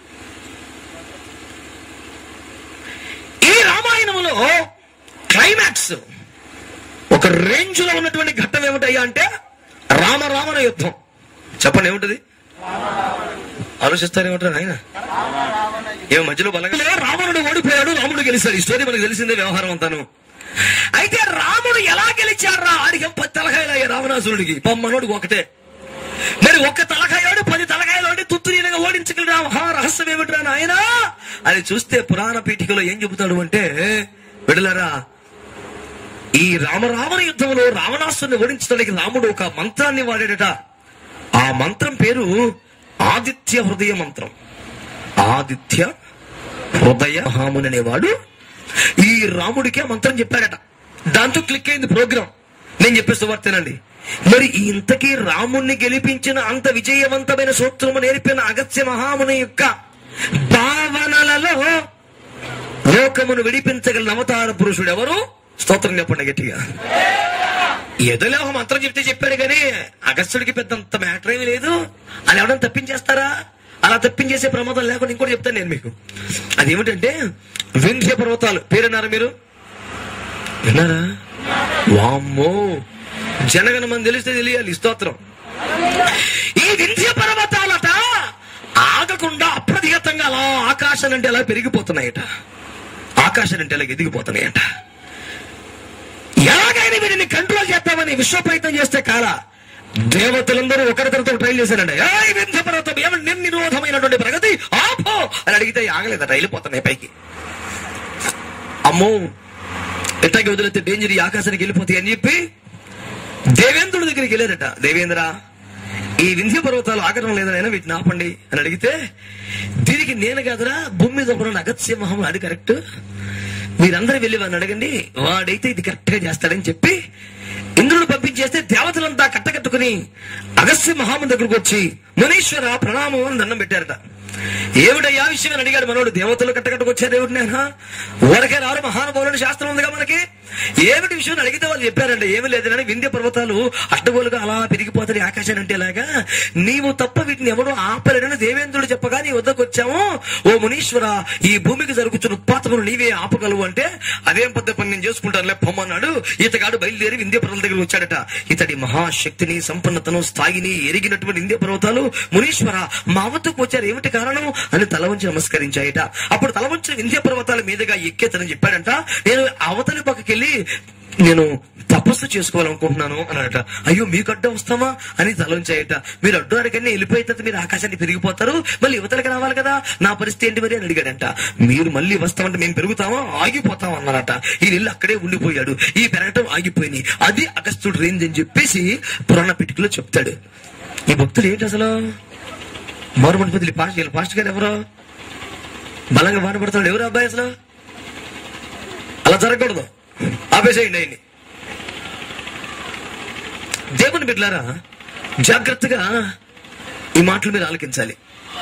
ఈ రామాయణంలో క్లైమాక్స్ ఒక రేంజ్ లో ఉన్నటువంటి ఘట్టం ఏమిటయ్యా అంటే రామ రావణ యుద్ధం చెప్పండి ఏమిటది ఆలోచిస్తారేమిటారు ఆయన ఏ మధ్యలో బలంగా రావణుడు ఓడిపోయాడు రాముడు గెలిచాడు ఈ స్టోరీ మనకు తెలిసిందే వ్యవహారం అంతాను అయితే రాముడు ఎలా గెలిచారా ఆడికి పది తలకాయలు అయ్యా రావణాసురుడికి పమ్మనోడికి ఒకటే మరి ఒక్క తలకాయోడు పది తలకాయలోడి తుత్తురీనగా ఓడించగలరా మహా రహస్యం ఏమిట్రా నాయనా అని చూస్తే పురాణ పీఠికలో ఏం చెబుతాడు అంటే విడలరా ఈ రామరావణ యుద్ధంలో రావణాసుని ఓడించడానికి రాముడు ఒక మంత్రాన్ని వాడాడట ఆ మంత్రం పేరు ఆదిత్య హృదయ మంత్రం ఆదిత్య హృదయ హాముని అనేవాడు ఈ రాముడికి ఆ మంత్రం చెప్పాడట దాంతో క్లిక్ అయింది ప్రోగ్రామ్ నేను చెప్పేస్తూ వర్తేనండి మరి ఇంతకీ రాముణ్ణి గెలిపించిన అంత విజయవంతమైన సూత్రము నేర్పిన అగస్త్య మహాముని యొక్క భావనలలో లోకమును విడిపించగల అవతార పురుషుడు ఎవరు స్తోత్రం చెప్పండి గట్టిగా ఏదోలే ఒక మంత్రం చెప్తే చెప్పాడు కానీ అగస్త్యుడికి పెద్దంత మ్యాటర్ ఏమీ లేదు అని ఎవడన్నా తప్పించేస్తారా అలా తప్పించేసే ప్రమాదం లేకుండా ఇంకోటి చెప్తాను నేను మీకు అదేమిటంటే వింధ్య పర్వతాలు పేరున్నారా మీరు విన్నారా వామ్మో జనగణ మనం తెలిస్తే తెలియాలి స్తోత్రం ఈ వింధ్య పర్వతాలట ఆగకుండా అప్రతిహతంగా అలా ఆకాశం అంటే అలా పెరిగిపోతున్నాయట ఆకాశం అంటే అలా ఎదిగిపోతున్నాయట ఎలాగైనా వీడిని కంట్రోల్ చేద్దామని విశ్వ ప్రయత్నం చేస్తే కాల దేవతలందరూ ఒకరితో ట్రైల్ చేశారండి "ఏయ్ వింధ్య పర్వతం ఏమని నిర్నిరోధమైనటువంటి ప్రగతి ఆపో అని అడిగితే ఆగలేదట వెళ్ళిపోతున్నాయి పైకి అమ్మో ఎట్టాకి వదిలితే డేంజర్ ఈ ఆకాశానికి వెళ్ళిపోతాయి అని చెప్పి దేవేంద్రుడి దగ్గరికి వెళ్ళారట దేవేంద్ర ఈ వింధ్య పర్వతాలు ఆగడం లేదనైనా వీటిని ఆపండి అని అడిగితే దీనికి నేను కాదురా భూమి మీద ఒక అగత్య మహం అది కరెక్ట్ మీరందరూ వెళ్ళి వాడిని అడగండి వాడైతే ఇది కరెక్ట్ గా చేస్తాడని చెప్పి ఇంద్రుడు పంపించేస్తే దేవతలంతా కట్టకట్టుకుని అగస్త్య మహాము దగ్గరకు వచ్చి మునీశ్వర ప్రణామం అని దండం పెట్టారట ఏమిటయ్యా విషయం అని అడిగాడు మనోడు దేవతలు కట్టకట్టుకొచ్చారు ఏమిటి నేను ఊరకే రారు మహానుభావులని శాస్త్రం ఉందిగా మనకి ఏమిటి విషయం అని అడిగితే వాళ్ళు చెప్పారండి ఏమి లేదని వింధ్య పర్వతాలు అడ్డగోలుగా అలా పెరిగిపోతాయి ఆకాశాన్ని అంటే ఇలాగా నీవు తప్ప వీటిని ఎవడో ఆపలేడని దేవేంద్రుడు చెప్పగా నీ వద్దకు వచ్చాము ఓ మునీశ్వర ఈ భూమికి జరుగుతున్న ఉత్పాతములు నీవే ఆపగలవు అంటే అదేం పెద్ద పని నేను చేసుకుంటానులే పొమ్మన్నాడు ఇతగాడు బయలుదేరి వింధ్య పర్వతాల దగ్గర వచ్చాడట ఇతడి మహాశక్తిని సంపన్నతను స్థాయిని ఎరిగినటువంటి వింధ్య పర్వతాలు మునీశ్వర మా వద్దకు వచ్చారు ఏమిటి కారణం అని తల వంచి నమస్కరించాయట అప్పుడు తల వంచిన వింధ్య పర్వతాల మీదుగా ఎక్కేతనని చెప్పాడంట నేను అవతలి పక్కకెళ్ళి నేను తపస్సు చేసుకోవాలనుకుంటున్నాను అన్నాడట అయ్యో మీకు అడ్డు వస్తామా అని తలంచాయట మీరు అడ్డు అడగని వెళ్ళిపోయిన తర్వాత మీరు ఆకాశాన్ని పెరిగిపోతారు మళ్ళీ యువతలకి రావాలి కదా నా పరిస్థితి ఏంటి మరి అని అడిగాడంట మీరు మళ్ళీ వస్తామంటే మేము పెరుగుతామా ఆగిపోతాం అన్నారట ఈ ఇల్లు అక్కడే ఉండిపోయాడు ఈ పెరగటం ఆగిపోయింది అది అగస్తుడు రేంజ్ అని చెప్పేసి పురాణ పిటికలో చెప్తాడు ఈ భక్తులు ఏంటి అసలు మారుమడి బదిలీ పాస్ట్ వీళ్ళ పాస్ట్ గారు ఎవరు బలంగా బాధపడుతున్నాడు ఎవరు అబ్బాయి అసలు అలా జరగకూడదు ఆపేసేయండి ఆయన్ని దేవుని బిడ్డలారా జాగ్రత్తగా ఈ మాటలు మీరు ఆలకించాలి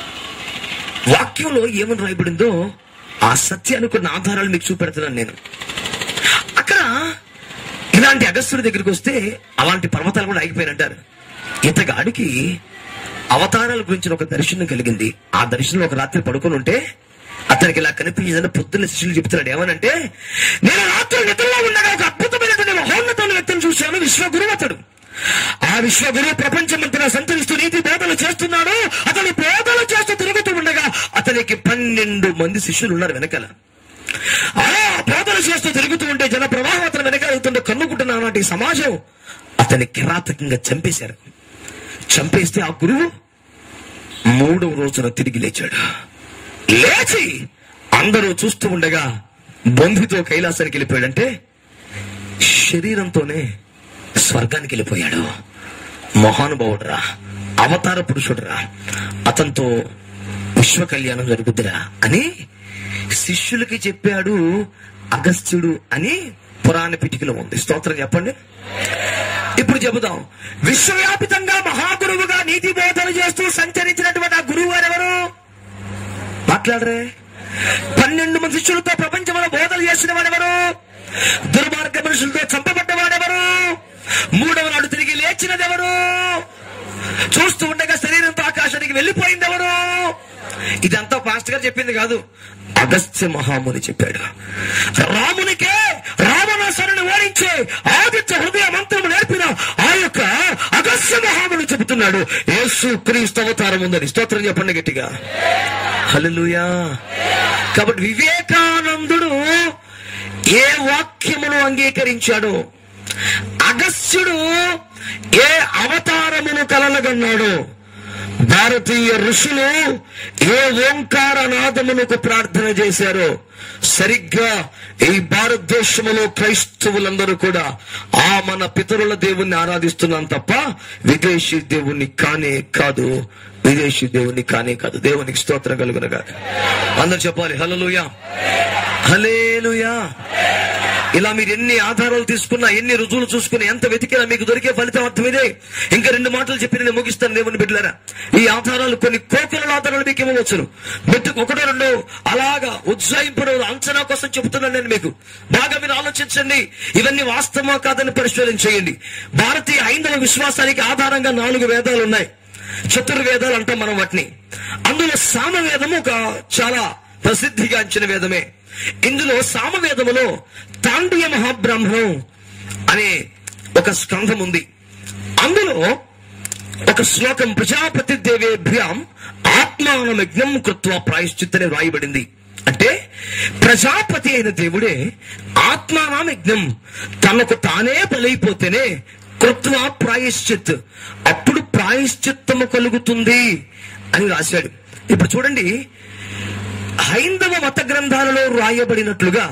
వాక్యంలో ఏమని రాయబడిందో ఆ సత్యానికి కొన్ని ఆధారాలు మీకు చూపెడుతున్నాను నేను అక్కడ ఇలాంటి అగస్త్యుడి దగ్గరికి వస్తే అలాంటి పర్వతాలు కూడా ఆగిపోయినంటారు ఇతగాడికి అవతారాల గురించిన ఒక దర్శనం కలిగింది ఆ దర్శనంలో ఒక రాత్రి పడుకొని ఉంటే అతనికి ఇలా కనిపించిందని పొద్దున్న శిష్యులు చెప్తున్నాడు ఏమనంటే నేను రాత్రి నిద్రలో ఉండగా ఒక అద్భుతమైనటువంటి మహోన్నతమైన వ్యక్తిని చూశాను విశ్వగురు అతడు ఆ విశ్వగురు ప్రపంచమంతటా సంచరిస్తూ నీతి బోధలు చేస్తున్నాడు అతను బోధలు చేస్తూ తిరుగుతూ ఉండగా అతనికి పన్నెండు మంది శిష్యులు ఉన్నారు వెనకాల అలా బోధలు చేస్తూ తిరుగుతూ ఉంటే జన ప్రవాహం అతను వెనకాలుతుంటే కన్నుకుంటున్న నాటి సమాజం అతని కిరాతకంగా చంపేశారు చంపేస్తే ఆ గురువు మూడవ రోజున తిరిగి లేచాడు లేచి అందరూ చూస్తూ ఉండగా బంధుతో కైలాసానికి వెళ్ళిపోయాడంటే శరీరంతోనే స్వర్గానికి వెళ్ళిపోయాడు మహానుభావుడురా అవతార పురుషుడురా అతనితో విశ్వ కళ్యాణం జరుగుద్దిరా అని శిష్యులకి చెప్పాడు అగస్త్యుడు అని పురాణ పిటికలో ఉంది స్తోత్రం చెప్పండి ఇప్పుడు చెబుదాం విశ్వవ్యాపితంగా మహాగురువుగా నీతి బోధన చేస్తూ సంచరించినటువంటి ఆ గురువు గారు ఎవరు మాట్లాడరే పన్నెండు మంది శిష్యులతో ప్రపంచంలో బోధలు చేసిన వాడెవరు దుర్మార్గ మనుషులతో చంపబడ్డవాడెవరు మూడవ నాడు తిరిగి లేచినదెవరు చూస్తూ ఉండగా శరీరంతో ఆకాశానికి వెళ్ళిపోయింది ఎవరు ఇదంతా పాస్ట్ గారు చెప్పింది కాదు అగస్త్య మహాముని చెప్పాడు రామునికే రావణాసురుని ఓడించే ఆదిత్య హృదయ మంత్రము నేర్పిన ఆ యొక్క అగస్త్య మహాముని చెబుతున్నాడు యేసు క్రీస్తు అవతారం ఉందని స్తోత్రం చెప్పండి గట్టిగా హల్లెలూయా కాబట్టి వివేకానందుడు ఏ వాక్యమును అంగీకరించాడు అగస్త్యుడు ఏ అవతారమును కలలగన్నాడు భారతీయ ఋషులు ఏ ఓంకార నాదమునకు ప్రార్థన చేశారో సరిగ్గా ఈ భారతదేశంలో క్రైస్తవులందరూ కూడా ఆ మన పితరుల దేవుణ్ణి ఆరాధిస్తున్నాం తప్ప విదేశీ దేవుణ్ణి కానే కాదు విదేశీ దేవుణ్ణి కానే కాదు దేవునికి స్తోత్రం కలుగునగా అందరు చెప్పాలి హలలుయా హలేలుయా ఇలా మీరు ఎన్ని ఆధారాలు తీసుకున్నా ఎన్ని రుజువులు చూసుకున్నా ఎంత వెతికినా మీకు దొరికే ఫలితం అర్థం ఇదే ఇంకా రెండు మాటలు చెప్పి నేను ముగిస్తాను దేవుని బిడ్డలారా ఈ ఆధారాలు కొన్ని కోకుల ఆధారాలు మీకు ఇవ్వవచ్చును మెట్టుకు ఒకటో రెండో అలాగా ఉత్సాహింపడం అంచనా కోసం చెబుతున్నాను నేను మీకు బాగా మీరు ఆలోచించండి ఇవన్నీ వాస్తవమా కాదని పరిశీలన చేయండి భారతీయ హైందవ విశ్వాసానికి ఆధారంగా నాలుగు వేదాలు ఉన్నాయి చతుర్వేదాలు అంటాం మనం వాటిని అందులో సామవేదము ఒక చాలా ప్రసిద్ధిగాంచిన వేదమే ఇందులో సామవేదములో తాండీయ మహాబ్రాహ్మణం అనే ఒక స్కంధం ఉంది అందులో ఒక శ్లోకం ప్రజాపతి దేవేభ్యాం ఆత్మానమజ్ఞం కృత్వ ప్రాయశ్చిత్తని వ్రాయబడింది అంటే ప్రజాపతి అయిన దేవుడే ఆత్మానామజ్ఞం తనకు తానే బలైపోతేనే కృత్వ ప్రాయశ్చిత్ అప్పుడు ప్రాయశ్చిత్తము కలుగుతుంది అని రాశాడు ఇప్పుడు చూడండి హైందవ మత గ్రంథాలలో రాయబడినట్లుగా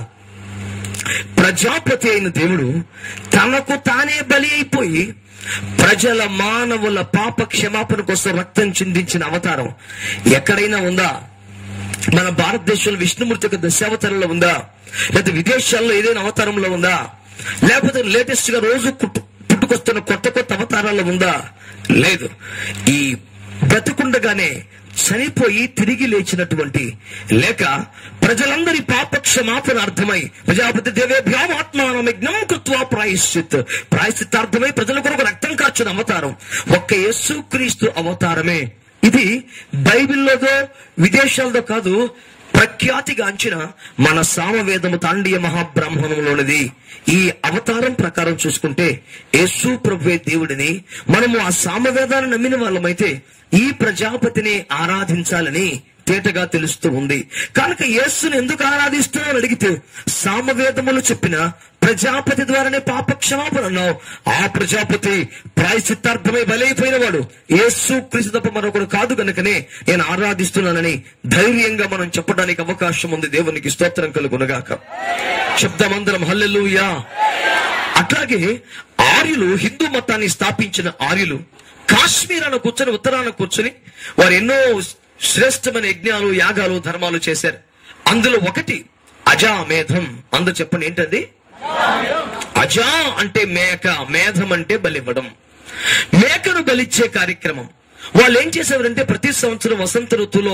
ప్రజాపతి అయిన దేవుడు తనకు తానే బలి అయిపోయి ప్రజల మానవుల పాప క్షమాపణ కోసం రక్తం చిందించిన అవతారం ఎక్కడైనా ఉందా మన భారతదేశంలో విష్ణుమూర్తి యొక్క దశావతారంలో ఉందా లేదా విదేశాల్లో ఏదైనా అవతారంలో ఉందా లేకపోతే లేటెస్ట్ గా రోజు పుట్టు- పుట్టుకొస్తున్న కొత్త కొత్త అవతారాల్లో ఉందా లేదు ఈ బ్రతుకుండగానే చనిపోయి తిరిగి లేచినటువంటి లేక ప్రజలందరి పాప క్షమాపణ అర్థమై ప్రజాపతి దేవేభ్యాం ఆత్మానమిజ్ఞం కృత్వా ప్రాయశ్చిత్ ప్రాయశ్చిత్తార్థమై ప్రజల కొరకు రక్తం కార్చిన అవతారం ఒక్క యేసుక్రీస్తు అవతారమే ఇది బైబిల్లోదో విదేశాలదో కాదు ప్రఖ్యాతిగాంచిన మన సామవేదము తాండీయ మహాబ్రాహ్మణంలోనిది ఈ అవతారం ప్రకారం చూసుకుంటే యేసు ప్రభువే దేవుడిని మనము ఆ సామవేదాన్ని నమ్మిన వాళ్ళమైతే ఈ ప్రజాపతిని ఆరాధించాలని తేటగా తెలుస్తూ ఉంది కనుక యేసుని ఎందుకు ఆరాధిస్తున్నావు అని అడిగితే సామవేదములు చెప్పిన ప్రజాపతి ద్వారానే పాప క్షమాపణ అన్నావు ఆ ప్రజాపతి ప్రాయశ్చిత్తార్థమై బలైపోయిన వాడు యేసు క్రీస్తు తప్ప మరొకడు కాదు గనుకనే నేను ఆరాధిస్తున్నానని ధైర్యంగా మనం చెప్పడానికి అవకాశం ఉంది దేవునికి స్తోత్రం కలుగునగాక శబ్దమందరం హల్లెలూయా అట్లాగే ఆర్యులు హిందూ మతాన్ని స్థాపించిన ఆర్యులు కాశ్మీరాన కూర్చొని ఉత్తరాన కూర్చొని వారు ఎన్నో శ్రేష్టమైన యజ్ఞాలు యాగాలు ధర్మాలు చేశారు అందులో ఒకటి అజామేధం అందరు చెప్పండి ఏంటది అజా అంటే మేక మేధం అంటే బలివ్వడం మేకను బలిచ్చే కార్యక్రమం వాళ్ళు ఏం చేసేవారంటే ప్రతి సంవత్సరం వసంత ఋతువులో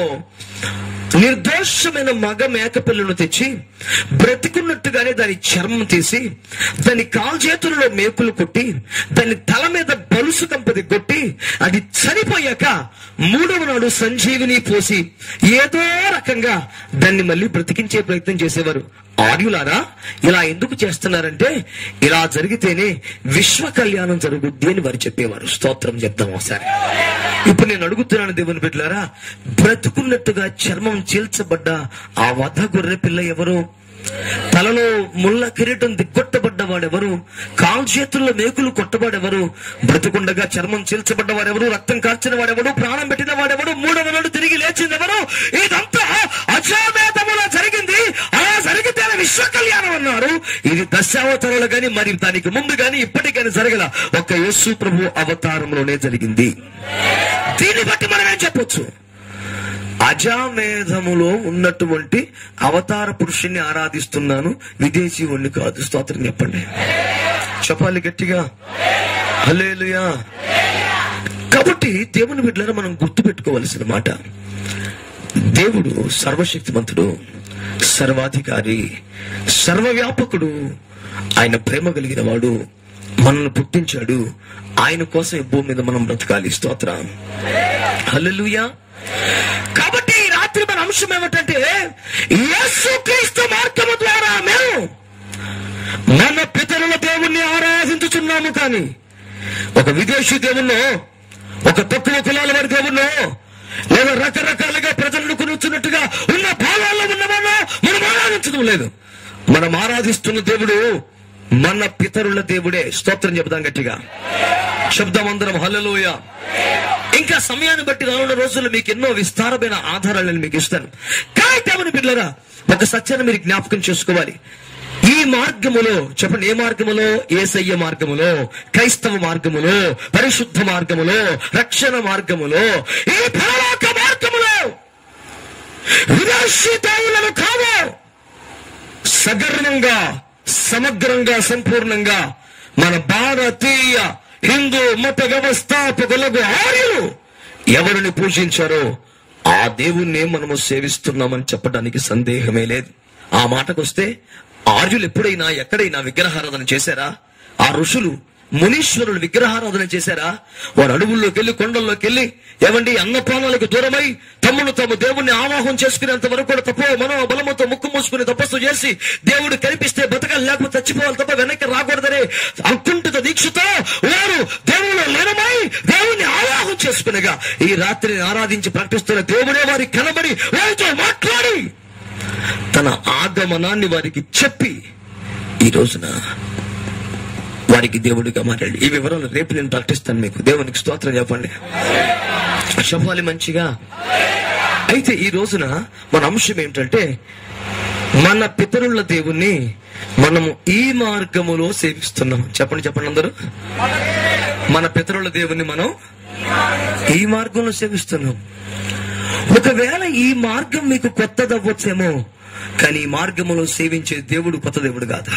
నిర్దోషమైన మగ మేక పిల్లను తెచ్చి బ్రతికున్నట్టుగానే దాని చర్మం తీసి దాని కాల్చేతులలో మేకులు కొట్టి దాని తల మీద బలుసు కంపది కొట్టి అది చనిపోయాక మూడవ నాడు సంజీవిని పోసి ఏదో రకంగా దాన్ని మళ్ళీ బ్రతికించే ప్రయత్నం చేసేవారు ఆర్యులారా ఇలా ఎందుకు చేస్తున్నారంటే ఇలా జరిగితేనే విశ్వ కళ్యాణం జరుగుద్ది అని వారు చెప్పేవారు స్తోత్రం చెప్దాం ఒకసారి ఇప్పుడు నేను అడుగుతున్నాను దేవుని బిడ్డలారా బ్రతుకున్నట్టుగా చర్మం చీల్చబడ్డ ఆ వధ గొర్రె పిల్ల ఎవరు తలలో ముళ్ళ కిరీటం దిగ్గొట్టబడ్డవాడెవరు కాల్ చేతుల్లో మేకులు కొట్టబడెవరు బ్రతుకుండగా చర్మం చీల్చబడ్డ వాడెవరు రక్తం కార్చిన వాడెవడు ప్రాణం పెట్టిన వాడెవడు మూడవ నాడు తిరిగి లేచిందెవరు ఇదంతా అజామేతములో జరిగింది అలా జరిగితే విశ్వ కళ్యాణం అన్నారు ఇది దశావతారాలు గాని మరి దానికి ముందు గాని ఇప్పటికైనా జరగల ఒక యేసు ప్రభు అవతారంలోనే జరిగింది దీన్ని బట్టి మనం ఏం చెప్పొచ్చు అజామేధములో ఉన్నటువంటి అవతార పురుషుణ్ణి ఆరాధిస్తున్నాను విదేశీ వాణ్ణి కాదు స్తోత్రం చెప్పండి చెప్పాలి గట్టిగా హల్లెలూయా కాబట్టి దేవుని బిడ్డలను మనం గుర్తు పెట్టుకోవలసిన మాట దేవుడు సర్వశక్తిమంతుడు సర్వాధికారి సర్వవ్యాపకుడు ఆయన ప్రేమ కలిగిన వాడు మనల్ని పుట్టించాడు ఆయన కోసం ఈ భూమి మీద మనం బ్రతకాలి స్తోత్రం హల్లెలూయా కాబట్టి ఈ రాత్రి మన అంశం ఏమిటంటే యేసుక్రీస్తు మార్గము ద్వారా మేము మన పితరుల దేవుణ్ణి ఆరాధించుచున్నాము కానీ ఒక విదేశీ దేవుణ్ణో ఒక తక్కువ కులాల వారి దేవుణ్ణో లేదా రకరకాలుగా ప్రజలను కొనుచున్నట్టుగా ఉన్న భావాల్లో ఉన్నవాళ్ళో మనం ఆరాధించడం లేదు మనం ఆరాధిస్తున్న దేవుడు మన పితరుల దేవుడే స్తోత్రం చెబుదాం గట్టిగా శబ్దం అందరం హల్లెలూయా ఇంకా సమయాన్ని బట్టి రానున్న రోజుల్లో మీకు ఎన్నో విస్తారమైన ఆధారాలు నేను మీకు ఇస్తాను కానీ దేవుని బిడ్డలారా ఒక సత్యాన్ని మీరు జ్ఞాపకం చేసుకోవాలి ఈ మార్గములో చెప్పండి ఏ మార్గములో ఏసయ్య మార్గములో క్రైస్తవ మార్గములో పరిశుద్ధ మార్గములో రక్షణ మార్గములో ఈ పరలోక మార్గములో వినాశీ దేవులను కాదు సగర్వంగా సమగ్రంగా సంపూర్ణంగా మన భారతీయ హిందూ మత వ్యవస్థాపకులకు ఆర్యులు ఎవరిని పూజించారో ఆ దేవుణ్ణి మనము సేవిస్తున్నామని చెప్పడానికి సందేహమే లేదు ఆ మాటకొస్తే ఆర్యులు ఎప్పుడైనా ఎక్కడైనా విగ్రహారాధన చేశారా ఆ ఋషులు మునీశ్వరులు విగ్రహారాధన చేశారా వారు అడవుల్లోకి వెళ్ళి కొండల్లోకి వెళ్ళి ఏమండి అన్నపానాలకు దూరమై తమ్ముడు తమ దేవుణ్ణి ఆవాహం చేసుకునేంత వరకు కూడా తప్ప మనో బలముతో ముక్కు మూసుకుని తపస్సు చేసి దేవుడు కనిపిస్తే బతకాలి లేకపోతే చచ్చిపోవాలి తప్ప వెనక్కి రాకూడదనే అకుంఠిత దీక్షతో వారు దేవుడు లీనమై దేవుణ్ణి ఆవాహం చేసుకునగా ఈ రాత్రిని ఆరాధించి ప్రకటిస్తున్న దేవుడే వారికి కనబడి వారితో మాట్లాడి తన ఆగమనాన్ని వారికి చెప్పి ఈ రోజున వారికి దేవుడిగా మాట్లాడి ఈ వివరాలు రేపు నేను ప్రకటిస్తాను మీకు దేవునికి స్తోత్రం చెప్పండి చెప్పాలి మంచిగా అయితే ఈ రోజున మన అంశం ఏంటంటే మన పితరుల దేవుణ్ణి మనము ఈ మార్గములో సేవిస్తున్నాం చెప్పండి చెప్పండి అందరూ మన పితరుల దేవుణ్ణి మనం ఈ మార్గంలో సేవిస్తున్నాం ఒకవేళ ఈ మార్గం మీకు కొత్తదవ్వచ్చేమో కానీ ఈ మార్గములో సేవించే దేవుడు కొత్త దేవుడు కాదు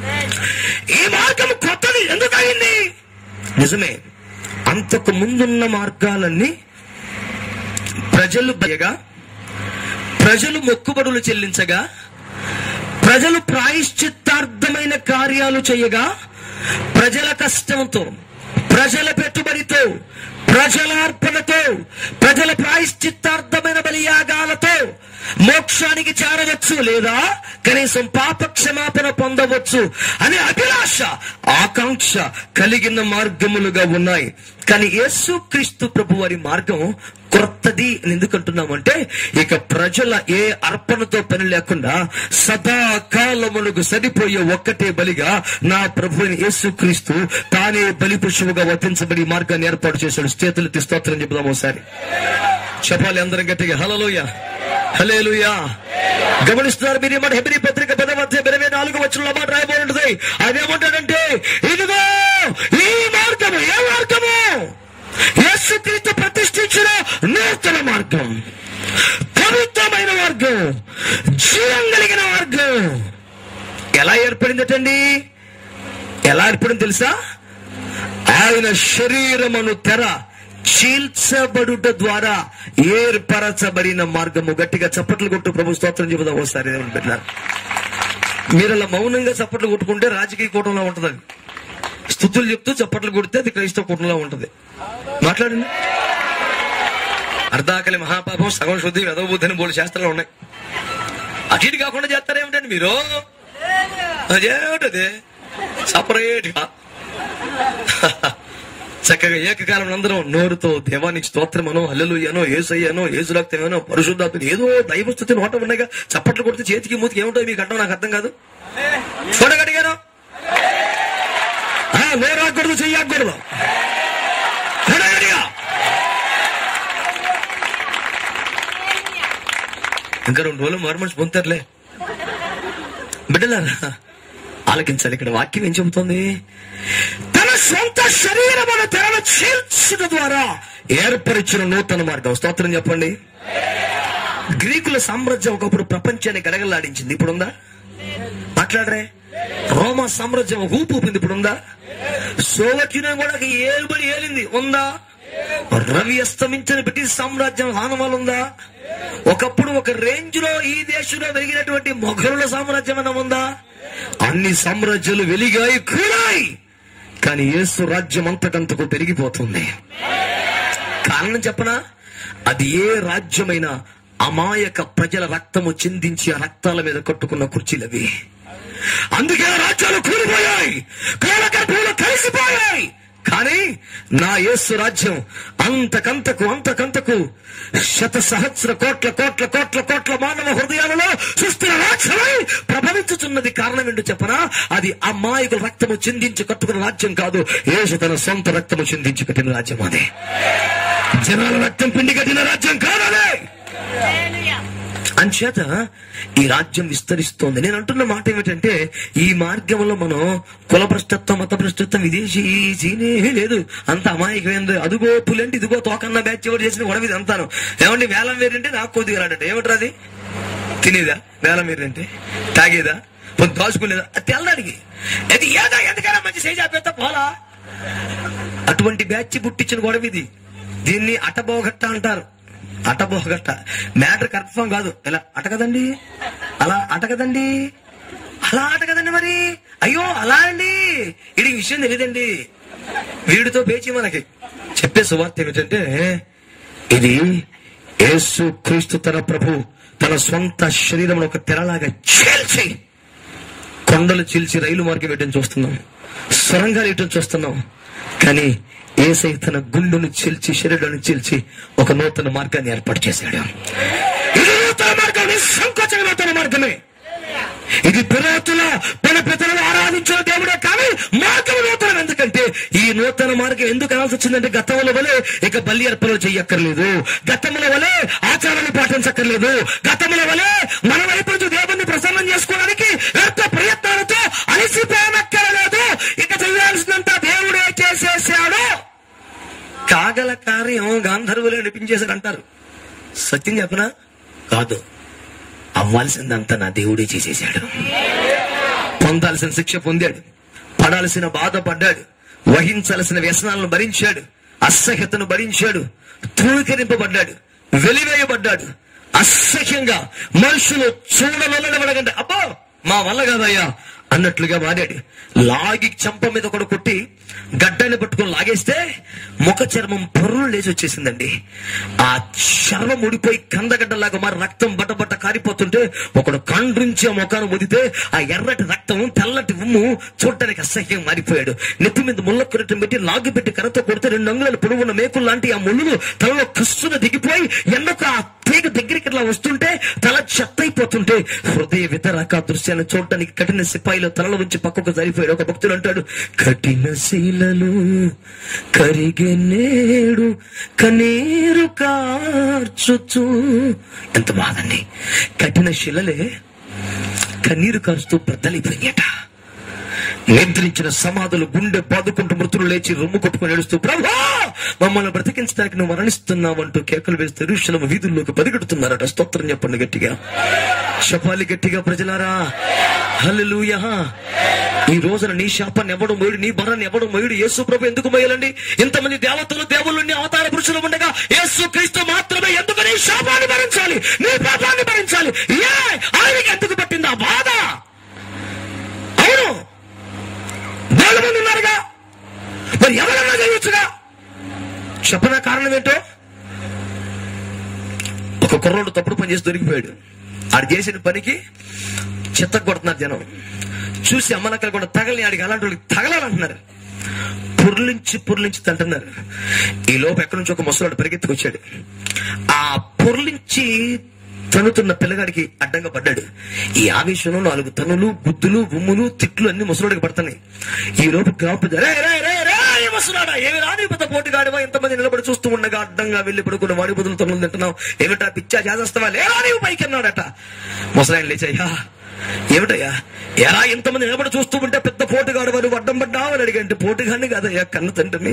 ఈ మార్గం కొత్తది ఎందుకు అయింది నిజమే అంతకు ముందున్న మార్గాలన్నీ ప్రజలు భయగా ప్రజలు మొక్కుబడులు చెల్లించగా ప్రజలు ప్రాయశ్చిత్తార్థమైన కార్యాలు చేయగా ప్రజల కష్టంతో ప్రజల పెట్టుబడితో ప్రజల అర్పణతో ప్రజల ప్రాయశ్చిత్తార్థమైన బలియాగాలతో మోక్షానికి చేరవచ్చు లేదా కనీసం పాప క్షమాపణ పొందవచ్చు అనే అభిలాష ఆకాంక్ష కలిగిన మార్గములుగా ఉన్నాయి కానీ యేసు క్రీస్తు ప్రభు వారి మార్గం క్రొత్తది అని ఎందుకంటున్నామంటే ఇక ప్రజల ఏ అర్పణతో పని లేకుండా సదాకాలములకు సరిపోయే ఒక్కటే బలిగా నా ప్రభు యేసుక్రీస్తు తానే బలి పశువుగా వర్తించబడి ఈ మార్గాన్ని ఏర్పాటు చేశాడు చేతులెత్తి స్తోత్రం చెబుదాం ఒకసారి చెప్పాలి అందరం గట్టిగా హలలోయ హలేలుయా గమనిస్తున్నారు మీరు ఏమంటే హెబిరి పత్రిక పదమధ్య ఇరవై నాలుగు వచ్చిన మాట రాయబడి ఉంటుంది ఆయన ఏమంటాడంటే ఇదిగో ఈ మార్గము ఏ మార్గము యేసుక్రీస్తు ప్రతిష్ఠించిన నూతన మార్గం పవిత్రమైన మార్గం జీవం కలిగిన మార్గం ఎలా ఏర్పడిందటండి ఎలా ఏర్పడింది తెలుసా ఆయన శరీరమును తెర చీల్చబడుట ద్వారా ఏర్పరచబడిన మార్గము గట్టిగా చప్పట్లు కొట్టు ప్రభు స్తోత్రం చెబుదాం ఒకసారి దేవుని బిడ్డలారా. మీరు అలా మౌనంగా చప్పట్లు కొట్టుకుంటే రాజకీయ కూటంలో ఉంటది అది. స్థుతులు చెప్తూ చప్పట్లు కొడితే అది క్రైస్తవ కూటంలో ఉంటది మాట్లాడండి అర్ధాకలి మహాపాపం సగం శుద్ధి వెదవబుద్ధి బోలు శాస్త్రాలు ఉన్నాయి అటు ఇటు కాకుండా చేస్తారేమిటండి మీరు అదేమిటది సపరేట్ గా చక్కగా ఏకకాలం అందరం నోరుతో దేవానికి స్తోత్రమనో హల్లెలూయనో ఏసయ్యనో ఏసురక్తమేనో పరిశుద్ధాత్మ ఏదో దైవస్థుతి నోట ఉన్నాయిగా చప్పట్లు కొడితే చేతికి మూతికి ఏముంటో మీకు అంటాం నాకు అర్థం కాదు చూడగడిగాను నోరాకూడదు చెయ్యకూడదు చూడగడిగా ఇంకా రెండు రోజులు మరమనిషి పొందుతారులే బిడ్డలారా ఆలకించాలి ఇక్కడ వాక్యం ఏం చెబుతోంది తన సొంత శరీరమును తెరను చీల్చుట ద్వారా ఏర్పరిచిన నూతన మార్గం స్తోత్రం చెప్పండి గ్రీకుల సామ్రాజ్యం ఒకప్పుడు ప్రపంచాన్ని గడగలాడించింది ఇప్పుడుందా మాట్లాడరే రోమా సామ్రాజ్యం ఊపు ఊపింది ఇప్పుడుందా సోవియట్ యూనియన్ కూడా ఏలుబడి ఏలింది ఉందా రవి అస్తమించిన బ్రిటిష్ సామ్రాజ్యం ఆనవాలు ఉందా ఒకప్పుడు ఒక రేంజ్ లో ఈ దేశంలో వెలిగినటువంటి మొఘలుల సామ్రాజ్యం అన్న ఉందా అన్ని సామ్రాజ్యాలు వెలిగాయి కూడాయి కానీ యేసు రాజ్యం అంతకంతకు పెరిగిపోతుంది కారణం చెప్పనా అది ఏ రాజ్యమైనా అమాయక ప్రజల రక్తము చిందించి ఆ రక్తాల మీద కట్టుకున్న కుర్చీలవి అందుకే ఆ రాజ్యాలు కూలిపోయాయి కాలగర్భంలో కలిసిపోయాయి కానీ నా యేసు రాజ్యం అంతకంతకు అంతకంతకు శత సహస్ర కోట్ల కోట్ల కోట్ల కోట్ల మానవ హృదయాలలో సుస్థిర రాజ్యమై ప్రభవించుచున్నది కారణం ఏంటో చెప్పనా అది అమ్మాయికుల రక్తము చిందించి కట్టుకున్న రాజ్యం కాదు యేసు తన సొంత రక్తము చిందించి కట్టిన రాజ్యం అదే జనాల రక్తం పిండి కట్టిన రాజ్యం కాదదే అంచేత ఈ రాజ్యం విస్తరిస్తోంది నేను అంటున్న మాట ఏమిటంటే ఈ మార్గంలో మనం కుల భ్రష్టత్వం మత భ్రష్టత్వం విదేశీ సీనే లేదు అంత అమాయకమైంది అదుగో పులంటే ఇదిగో తోకన్న బ్యాచ్ ఎవరు చేసిన గొడవ ఇది అంతాను ఏమండి వేలం వేరంటే నాకు కొద్దిగా రాడట ఏమిట్రా అది తినేదా వేలం వేరంటే తాగేదా పొద్దు దాచుకునేదా అది తెల్లడికి అది ఏదో ఎందుకైనా మంచి సేజ్ ఆపేస్తా పోలా అటువంటి బ్యాచ్ పుట్టించిన గొడవ ఇది దీన్ని అటబోగట్ట అంటారు అటబోగట్ట మ్యాటర్ కన్ఫర్మ్ కాదు ఇలా అట కదండి అలా అట కదండి అలా అట కదండి మరి అయ్యో అలా అండి ఇది విషయం తెలియదండి వీడితో పేచి మనకి చెప్పే సువార్త ఏమిటంటే ఇది యేసు క్రీస్తు తన ప్రభు తన సొంత శరీరంలో ఒక తెరలాగా చీల్చి కొండలు చీల్చి రైలు మార్గం వేయటం చూస్తున్నాం సొరంగాలు వేయటం చూస్తున్నాం కానీ ఏసై తన గుండెను చీల్చి శరీరాన్ని చీల్చి ఒక నూతన మార్గాన్ని ఏర్పాటు చేశాడు ఇది నూతన మార్గం నిస్సంకోచంగా నూతన మార్గమే ఇది పిరాతుల మన పితరులు ఆరాధించిన దేవుడే కానీ మార్గం నూతనం ఎందుకంటే ఈ నూతన మార్గం ఎందుకు అనాల్సి వచ్చిందంటే గతంలో వలె ఇక బలి అర్పణలు చెయ్యక్కర్లేదు గతంలో వలె ఆచారాన్ని పాటించక్కర్లేదు గతంలో వలె మన వైపు నుంచి దేవుణ్ణి ప్రసన్నం చేసుకోవడానికి ఎంత ప్రయత్నాలతో అలసిపోనక్కర్లేదు ఇక చేయాల్సినంత దేవుడే చేసేసాడు కాగల కార్యం గాంధర్వులు అనిపించేశాడు అంటారు సత్యం చెప్పనా కాదు అవ్వాల్సిందంతా నా దేవుడే చేసేశాడు పొందాల్సిన శిక్ష పొందాడు పడాల్సిన బాధ పడ్డాడు వహించాల్సిన వ్యసనాలను భరించాడు అసహ్యతను భరించాడు తృణీకరింపబడ్డాడు వెలివేయబడ్డాడు అసహ్యంగా మనుషులు చూడవలనబడగంటే అబ్బో మా వల్ల కాదయ్యా అన్నట్లుగా మారాడు లాగి చంప మీద ఒకడు కొట్టి గడ్డాన్ని పట్టుకొని లాగేస్తే ముఖ చర్మం పొర్రులు లేచి వచ్చేసిందండి ఆ చర్మం ఉడిపోయి కందగడ్డలాగా మరి రక్తం బట్టబట్ట కారిపోతుంటే ఒకడు కండ్రించి ఆ ముఖాన్ని ముదితే ఆ ఎర్రటి రక్తం తెల్లటి ఉమ్ము చూడటానికి అసహ్యం మారిపోయాడు నెత్తి మీద ముళ్ళ కొరటం పెట్టి లాగి పెట్టి కర్రతో కొడితే రెండు అంగుళాలు పొడవున్న మేకులు లాంటి ఆ ముళ్ళులు తలలో కస్సున దిగిపోయి ఎండకు ఆ తీగ దగ్గరికి ఇట్లా వస్తుంటే తల చెత్తైపోతుంటే హృదయ వితరాక దృశ్యాన్ని చూడటానికి కఠిన సిపాయిలో తలలో ఉంచి పక్కకు సరిపోయాడు ఒక భక్తుడు అంటాడు కఠిన శీలలు కరిగే నేడు కనీరు కార్చుచు ఎంత బాధండి కఠిన శిలలే కన్నీరు కారుస్తూ బద్దలైపోయినట నిద్రించిన సమాధులు గుండె బాదుకుంటూ మృతులు లేచి రొమ్ము కొట్టుకుని ఏడుస్తూ ప్రభా మమ్మల్ని బ్రతికించడానికి నువ్వు మరణిస్తున్నావంటూ కేకలు వేస్తే ఋషులము వీధుల్లోకి పరిగెడుతున్నారట స్తోత్రం చెప్పండి గట్టిగా చెప్పాలి గట్టిగా ప్రజలారా హల్లెలూయా ఈ రోజున నీ శాపాన్ని ఎవడు మొయ్యుడు నీ భరాన్ని ఎవడు మొయ్యుడు యేసు ప్రభు ఎందుకు మొయ్యాలండి ఇంతమంది దేవతలు దేవుళ్ళని అవతార పురుషులు ఉండగా యేసు క్రీస్తు మాత్రమే ఎందుకు నీ శాపాన్ని భరించాలి నీ పాపాన్ని భరించాలి ఏ ఆయనకి ఎందుకు పట్టింది ఆ బాధ అవును వేల మంది ఉన్నారుగా మరి ఎవరన్నా చేయొచ్చుగా చెప్పన కారణం ఏంటో ఒక కుర్రోడు తప్పుడు పని చేసి దొరికిపోయాడు ఆడు చేసిన పనికి చెత్త కొడుతున్నారు జనం చూసి అమ్మనక్కలు కూడా తగలని ఆడికి అలాంటి వాళ్ళకి తగలాలంటున్నారు పుర్లించి పుర్లించి తంటున్నారు ఈ లోపు ఎక్కడి నుంచి ఒక ముసలాడు పరిగెత్తుకొచ్చాడు ఆ పుర్లించి తనుతున్న పిల్లగాడికి అడ్డంగా పడ్డాడు ఈ ఆవేశంలో నాలుగు తనులు గుద్దులు ఉమ్ములు తిట్లు అన్ని ముసలాడికి పడుతున్నాయి ఈ లోపు గ్రామ రే రే రే రే ఏ ముసలాడా ఏమి రాని పెద్ద పోటీగాడివా ఎంతమంది నిలబడి చూస్తూ ఉండగా అడ్డంగా వెళ్లి పడుకున్న వాడి బదులు తనులు తింటున్నావు ఏమిటా పిచ్చా చేసేస్తావా లేరా నీవు పైకి అన్నాడట ముసలాయన లేచయ్యా ఏమిటయ్యా ఎలా ఇంతమంది నిలబడి చూస్తూ ఉంటే పెద్ద పోటుగాడు వాడు అడ్డం పడ్డావు అని అడిగంటే పోటుగాని కాదయ్యా కన్న తండ్రిని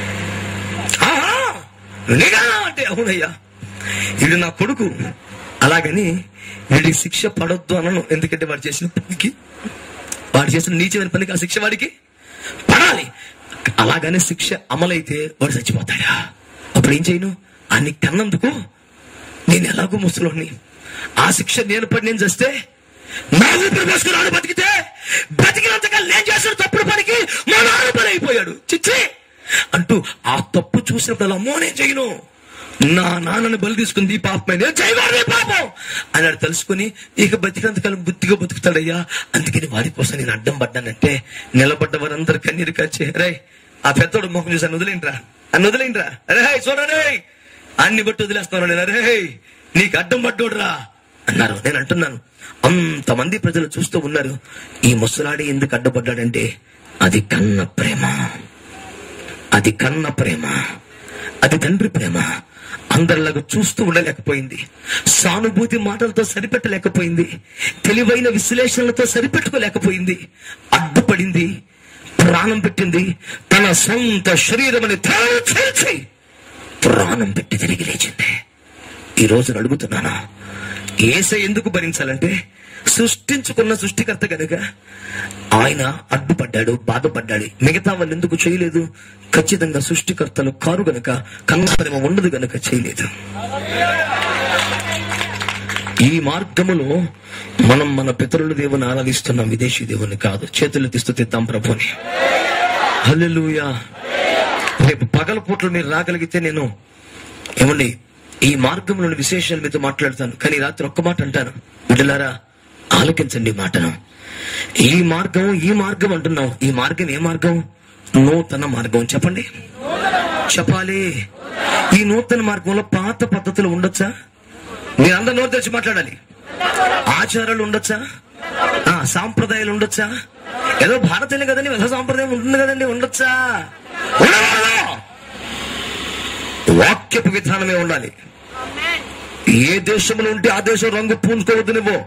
ఆహా నిగా అంటే అవునయ్యా ఇది నా కొడుకు అలాగని వీడికి శిక్ష పడొద్దు అనను ఎందుకంటే వాడు చేసిన పనికి వాడు చేసిన నీచమైన పనికి ఆ శిక్ష వాడికి పడాలి అలాగనే శిక్ష అమలైతే వాడు చచ్చిపోతాడా అప్పుడు ఏం చేయను అన్ని కన్నందుకు నేను ఎలాగో ముసలోని ఆ శిక్ష నేను పడి నేను చేస్తే నా ఊపిరి పోసుకున్నాడు బతికితే బతికినంతకాలం నేను చేసిన తప్పుడు పనికి మా నాన్న పని అయిపోయాడు చిచ్చి అంటూ ఆ తప్పు చూసినప్పుడు అమ్మో నేను చేయను నా నాన్నని బలి తీసుకుంది ఈ పాపమే నేను చేయవాడే పాపం అన్నాడు తెలుసుకుని ఇక బతికినంతకాలం బుద్ధిగా బతుకుతాడయ్యా అందుకని వాడి కోసం నేను అడ్డం పడ్డానంటే నిలబడ్డ వారందరూ కన్నీరు కాచే రే ఆ పెద్దోడు మొహం చూసి అన్న వదిలేంట్రా అన్న వదిలేంట్రా అరే చూడరే అన్ని బట్టి వదిలేస్తాను నేను అరే నీకు అడ్డం పడ్డోడురా అన్నారు నేను అంటున్నాను అంతమంది ప్రజలు చూస్తూ ఉన్నారు ఈ ముసలాడి ఎందుకు అడ్డపడ్డాడంటే అది కన్న ప్రేమ అది కన్న ప్రేమ అది తండ్రి ప్రేమ అందరిలాగా చూస్తూ ఉండలేకపోయింది సానుభూతి మాటలతో సరిపెట్టలేకపోయింది తెలివైన విశ్లేషణలతో సరిపెట్టుకోలేకపోయింది అడ్డుపడింది ప్రాణం పెట్టింది తన సొంత శరీరం అని చేర్చి ప్రాణం పెట్టి తిరిగి లేచింది ఈ రోజు అడుగుతున్నాను ఏస ఎందుకు భరించాలంటే సృష్టించుకున్న సృష్టికర్త గనుక ఆయన అడ్డుపడ్డాడు బాధపడ్డాడు మిగతా వాళ్ళు ఎందుకు చేయలేదు ఖచ్చితంగా సృష్టికర్తలు కారు గనుక కన్నప్రేమ ఉండదు గనుక చేయలేదు ఈ మార్గములో మనం మన పితరుల దేవుని ఆరాధిస్తున్నాం విదేశీ దేవుని కాదు చేతులు తీస్తూ తెద్దాం ప్రభుని హల్లెలూయా రేపు పగల పూటలు మీరు రాగలిగితే నేను ఏమండి ఈ మార్గంలోని విశేషాలు మీతో మాట్లాడతాను కానీ రాత్రి ఒక్క మాట అంటాను బిడ్డలారా ఆలోకించండి ఈ మాటను ఈ మార్గం ఈ మార్గం అంటున్నాం ఈ మార్గం ఏ మార్గం నూతన మార్గం చెప్పండి చెప్పాలి ఈ నూతన మార్గంలో పాత పద్ధతులు ఉండొచ్చా మీరందరూ నోరు తెచ్చి మాట్లాడాలి ఆచారాలు ఉండొచ్చా ఆ సాంప్రదాయాలు ఉండొచ్చా ఏదో భారతీయులు కదండి విధ సాంప్రదాయం ఉంటుంది కదండి ఉండొచ్చా ఉండకూడదు. వాక్యపు విధానమే ఉండాలి ఏ దేశంలో ఉంటే ఆ దేశం రంగు పూనుకోవద్దు నువ్వు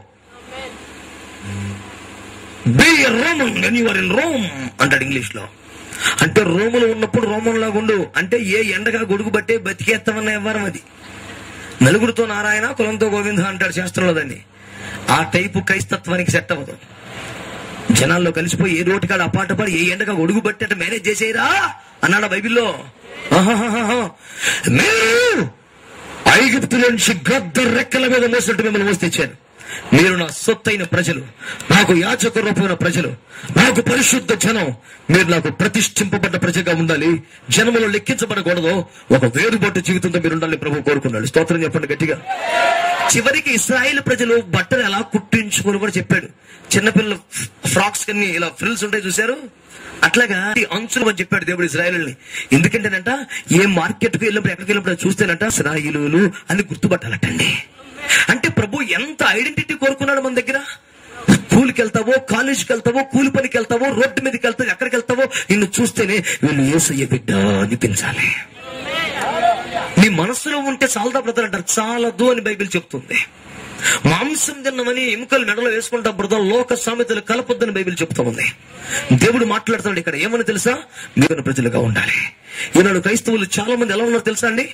be Roman when your in Rome అంటాడు ఇంగ్లీష్ లో అంటే రోములో ఉన్నప్పుడు రోమన్ లాగా ఉండు అంటే ఏ ఎండగా గొడుగు బట్టే బతికేస్తామన్న వ్యవహారం అది నలుగురితో నారాయణ కులంతో గోవింద అంటాడు శాస్త్రంలో దాన్ని ఆ టైపు క్రైస్తత్వానికి సెట్ అవ్వదు జనాల్లో కలిసిపోయి ఏ రోటికాడ అపాట పడి ఏ ఎండగా ఒడుగు పట్టేట మేనేజ్ చేసేయరా అన్నాడు బైబిల్లో ఆహాహాహా. మీరు ఐగుప్తు నుంచి గద్ద రెక్కల మీద మోసినట్టు మిమ్మల్ని మోసి తెచ్చాను మీరు నా సొత్తైన ప్రజలు నాకు యాచక రూపమైన ప్రజలు నాకు పరిశుద్ధ జనం మీరు నాకు ప్రతిష్ఠింపబడ్డ ప్రజగా ఉండాలి జనములో లెక్కించబడకూడదు ఒక వేరుబట్టు జీవితంతో మీరు ఉండాలి ప్రభు కోరుకున్నాడు స్తోత్రం చెప్పండి గట్టిగా చివరికి ఇస్రాయేల్ ప్రజలు బట్టలు ఎలా కుట్టించుకొని కూడా చెప్పాడు చిన్నపిల్లలు ఫ్రాక్స్ కన్ని ఇలా ఫ్రిల్స్ ఉంటాయి చూశారు అట్లాగా ఈ అంచులు అని చెప్పాడు దేవుడు ఇస్రాయేల్ని ఎందుకంటేనంట ఏ మార్కెట్ కు వెళ్ళినప్పుడు ఎక్కడికి వెళ్ళినప్పుడు అది చూస్తేనంట ఇస్రాయిలులు అని గుర్తుపట్టాలటండి అంటే ప్రభు ఎంత ఐడెంటిటీ కోరుకున్నాడు మన దగ్గర స్కూల్కి వెళ్తావో కాలేజీకి వెళ్తావో కూలి పనికి వెళ్తావో రోడ్డు మీదకి వెళ్తావో ఎక్కడికి వెళ్తావో నిన్ను చూస్తేనే వీళ్ళు ఏసయ్య బిడ్డ అనిపించాలి నీ మనసులో ఉంటే చాలదా బ్రదర్ అంటారు చాలదు అని బైబిల్ చెప్తుంది మాంసం తిన్నమని ఎముకలు మెడలో వేసుకుంటా బ్రదర్ లోక సామెతలు కలపొద్దని బైబిల్ చెప్తా ఉంది దేవుడు మాట్లాడుతున్నాడు ఇక్కడ ఏమని తెలుసా మీరు ప్రజలుగా ఉండాలి ఈనాడు క్రైస్తవులు చాలా మంది ఎలా ఉన్నారు తెలుసా అండి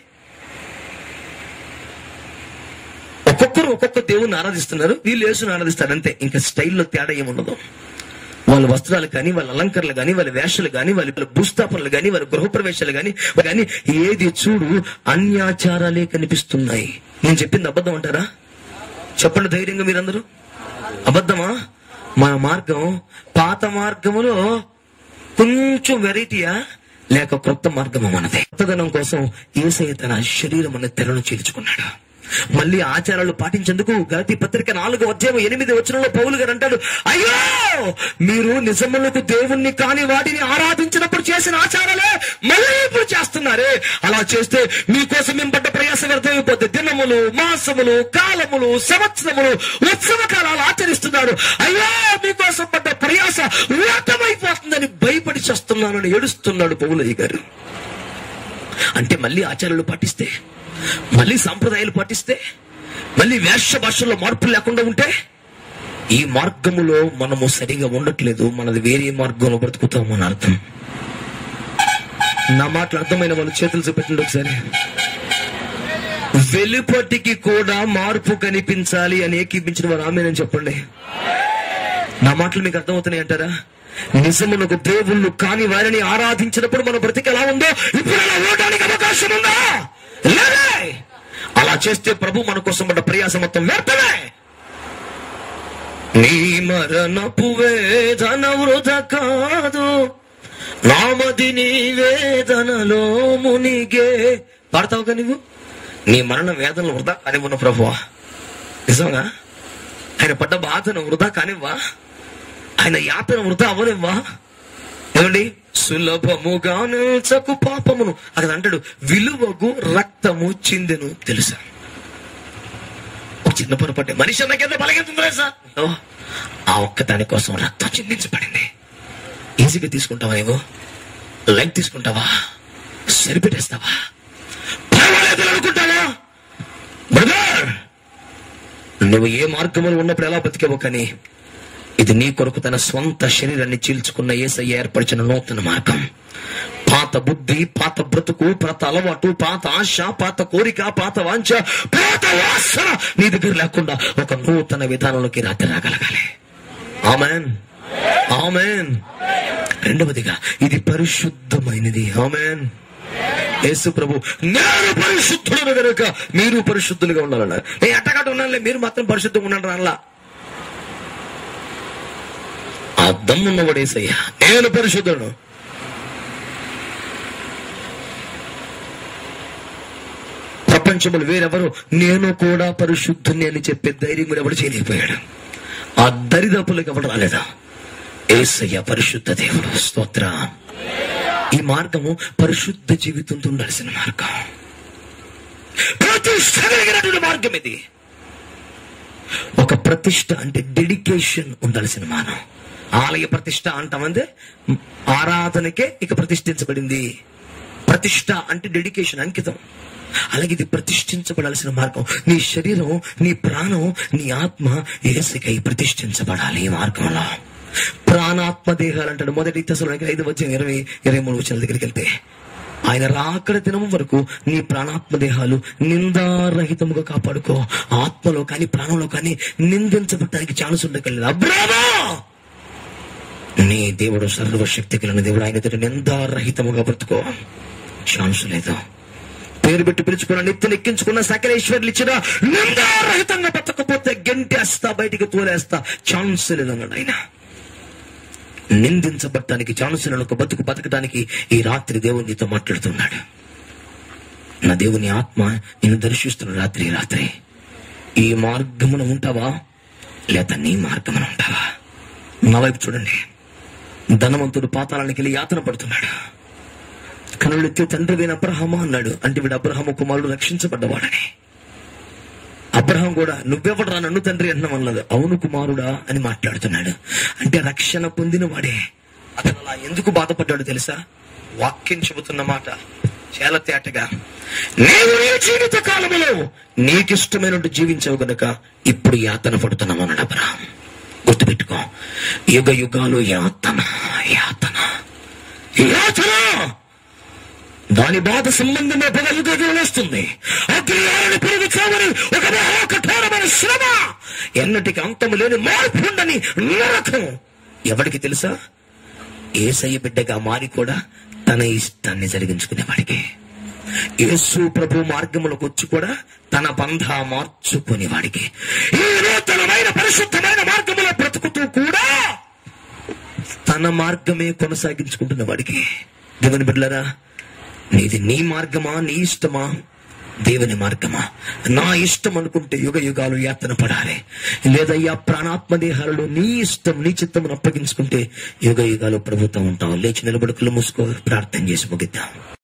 ఒక్కొక్కరు ఒక్కొక్క దేవుని ఆరాధిస్తున్నారు వీళ్ళు యేసుని ఆరాధిస్తారు అంతే ఇంకా స్టైల్లో తేడా ఏముండదు వాళ్ళ వస్త్రాలు కానీ వాళ్ళ అలంకరణలు కానీ వాళ్ళ వేషాలు కానీ వాళ్ళ భూస్థాపనలు కానీ వాళ్ళ గృహప్రవేశాలు కానీ కానీ ఏది చూడు అన్యాచారాలే కనిపిస్తున్నాయి నేను చెప్పింది అబద్ధం అంటారా చెప్పండి ధైర్యంగా మీరందరూ అబద్ధమా మన మార్గం పాత మార్గములో కొంచెం వెరైటీయా లేక క్రొత్త మార్గము మనదే కొత్తదనం కోసం ఏసయ్య తన శరీరం అనే తెరను చీల్చుకున్నాడు మళ్ళీ ఆచారాలు పాటించేందుకు గలతి పత్రిక నాలుగు అధ్యాయం ఎనిమిది వచనంలో పౌలు గారు అంటాడు అయ్యో మీరు నిజములకు దేవుణ్ణి కాని వాటిని ఆరాధించినప్పుడు చేసిన ఆచారాలే మళ్ళీ ఇప్పుడు చేస్తున్నారే అలా చేస్తే మీకోసం మేము పడ్డ ప్రయాస వ్యర్థమైపోతే దినములు మాసములు కాలములు సంవత్సరములు ఉత్సవ కాలాలు ఆచరిస్తున్నాడు అయ్యో మీకోసం పడ్డ ప్రయాస వ్యర్థమైపోతుందని భయపడి చేస్తున్నానని ఏడుస్తున్నాడు పౌలయ్య గారు అంటే మళ్ళీ ఆచారాలు పాటిస్తే మళ్ళీ సాంప్రదాయాలు పాటిస్తే మళ్ళీ వేష భాషల్లో మార్పులు లేకుండా ఉంటే ఈ మార్గములో మనము సరిగా ఉండట్లేదు మనది వేరే మార్గంలో బ్రతుకుతామని అర్థం నా మాటలు అర్థమైన వాళ్ళు చేతులు చూపెట్టండి ఒకసారి వెలుపటికి కూడా మార్పు కనిపించాలి అని ఏకీపించిన వారు ఆమెనని చెప్పండి నా మాటలు మీకు అర్థమవుతున్నాయి అంటారా నిజమునకు దేవుళ్ళు కాని వారిని ఆరాధించినప్పుడు మన బ్రతికి ఎలా ఉందో ఇప్పుడు అలా ఉండడానికి అవకాశం ఉందా లేదే అలా చేస్తే ప్రభు మన కోసం పడ్డ ప్రయాస మొత్తం వ్యర్థమే నీ మరణపు వేదన వృధ కాదు నామది నీ వేదనలో మునిగే పాడతావుగా నువ్వు నీ మరణ వేదనలు వృధా కానివ్వను ప్రభువా నిజంగా ఆయన పడ్డ బాధను వృధా కానివ్వా ఆయన యాతన వృధా అవనివ్వా ఏమండి సులభముగా నిల్చకు పాపమును అక్కడ అంటాడు విలువకు రక్తము చిందెను తెలుసా ఒక చిన్న పొరపాటే మనిషి అన్న కింద బలగెత్తుంది సార్ ఓ, ఆ ఒక్క దాని కోసం రక్తం చిందించబడింది ఈజీగా తీసుకుంటావా నువ్వు లైక్ తీసుకుంటావా సరిపెట్టేస్తావా పర్వాలేదు అనుకుంటావా బ్రదర్ నువ్వు ఏ మార్గంలో ఉన్నప్పుడు ఎలా బతికేవో కానీ ఇది నీ కొరకు తన స్వంత శరీరాన్ని చీల్చుకున్న ఏసయ్య ఏర్పరిచిన నూతన మార్గం పాత బుద్ధి పాత బ్రతుకు పాత అలవాటు పాత ఆశ పాత కోరిక పాత వాంఛ పాత వాసన నీ దగ్గర లేకుండా ఒక నూతన విధానంలోకి రాత్రి రాగలగాలి ఆమెన్ ఆమెన్ రెండవదిగా ఇది పరిశుద్ధమైనది ఆమెన్ యేసు ప్రభు నేను పరిశుద్ధులను గనుక మీరు పరిశుద్ధులుగా ఉండాలన్నారు ఏ అట్టగట్ట ఉన్నానులే మీరు మాత్రం పరిశుద్ధంగా ఉండండి అలా ఆ దమ్మున్నవాడేసయ్యా నేను పరిశుద్ధులను ప్రపంచములు వేరెవరు నేను కూడా పరిశుద్ధుని అని చెప్పే ధైర్యం కూడా ఎవడు చేయలేకపోయాడు ఆ దరిదాపులకు ఎవడు రాలేదా ఏసయ్య పరిశుద్ధ దేవుడు స్తోత్ర ఈ మార్గము పరిశుద్ధ జీవితంతో ఉండాల్సిన మార్గం ప్రతిష్ట కలిగినటువంటి మార్గం ఇది ఒక ప్రతిష్ట అంటే డెడికేషన్ ఉండాల్సిన మానం ఆలయ ప్రతిష్ట అంటామంటే ఆరాధనకే ఇక ప్రతిష్ఠించబడింది ప్రతిష్ట అంటే డెడికేషన్ అంకితం అలాగే ఇది ప్రతిష్ఠించబడాల్సిన మార్గం నీ శరీరం నీ ప్రాణం నీ ఆత్మ ఏసుకై ప్రతిష్ఠించబడాలి ఈ మార్గంలో ప్రాణాత్మ దేహాలు అంటాడు మొదటి దశలోకి ఐదు వచ్చిన ఇరవై ఇరవై మూడు వచ్చిన దగ్గరికి వెళ్తే ఆయన రాకడ దినం వరకు నీ ప్రాణాత్మ దేహాలు నిందారహితముగా కాపాడుకో ఆత్మలో కానీ ప్రాణంలో కానీ నిందించబడటానికి ఛాన్స్ ఉండగలదు అబ్రామా నీ దేవుడు సర్వశక్తి కలిగిన దేవుడు ఆయన ఎదుట నిందారహితముగా బ్రతుకో ఛాన్స్ లేదు పేరు పెట్టి పిలుచుకున్న నెత్తిని ఎక్కించుకున్న సకలేశ్వర్లు ఇచ్చిన నిందారహితంగా బతకపోతే గెంటేస్తా బయటికి తోలేస్తా ఛాన్స్ లేదన్నాడు ఆయన నిందించబడటానికి ఛాన్స్ లేని ఒక బతుకు బతకటానికి ఈ రాత్రి దేవుడు నీతో మాట్లాడుతున్నాడు నా దేవుని ఆత్మ నిన్ను దర్శిస్తున్న రాత్రి ఈ రాత్రి ఈ మార్గమున ఉంటావా లేక నీ మార్గమున ఉంటావా నా వైపు చూడండి ధనవంతుడు పాతాళానికి వెళ్ళి యాతన పడుతున్నాడు కనులెత్తి తండ్రి అయిన అబ్రహమా అన్నాడు అంటే వీడు అబ్రహము కుమారుడు రక్షించబడ్డవాడని అబ్రహం కూడా నువ్వెవడరా నన్ను తండ్రి అన్నమన్నది అవును కుమారుడా అని మాట్లాడుతున్నాడు అంటే రక్షణ పొందిన వాడే అతను అలా ఎందుకు బాధపడ్డాడు తెలుసా వాక్యం చెబుతున్న మాట చాలా తేటగా నీవు నీ జీవిత కాలములో నీకిష్టమైనట్టు జీవించవు గనుక ఇప్పుడు యాతన పడుతున్నావు అన్నాడు అబ్రహం గుర్తుపెట్టుకో యుగ యుగాలు యాతన యాతన యాతన దాని బాధ సంబంధమే పద యుగం వస్తుంది అగ్నియాలను పెరుగు చావని ఒక మహా కఠోరమైన శ్రమ ఎన్నటికి అంతము లేని మార్పు ఉండని నరకం ఎవరికి తెలుసా ఏసయ్య బిడ్డగా మారి కూడా తన ఇష్టాన్ని జరిగించుకునేవాడికి యేసు ప్రభు మార్గములకు వచ్చి కూడా తన బంధ మార్చుకునేవాడికి ఈ నూతనమైన పరిశుద్ధమైన మార్గములో బ్రతుకుతూ కూడా తన మార్గమే కొనసాగించుకుంటున్న వాడికి దేవుని బిడ్డలరా నీది నీ మార్గమా నీ ఇష్టమా దేవుని మార్గమా నా ఇష్టం అనుకుంటే యుగ యుగాలు యాతన పడాలి లేదయ్యా ప్రాణాత్మ దేహాలలో నీ ఇష్టం నీ చిత్తమును అప్పగించుకుంటే యుగ యుగాలు ప్రభుత్వం ఉంటాం లేచి నిలబడుకులు మూసుకో ప్రార్థన చేసి ముగిద్దాం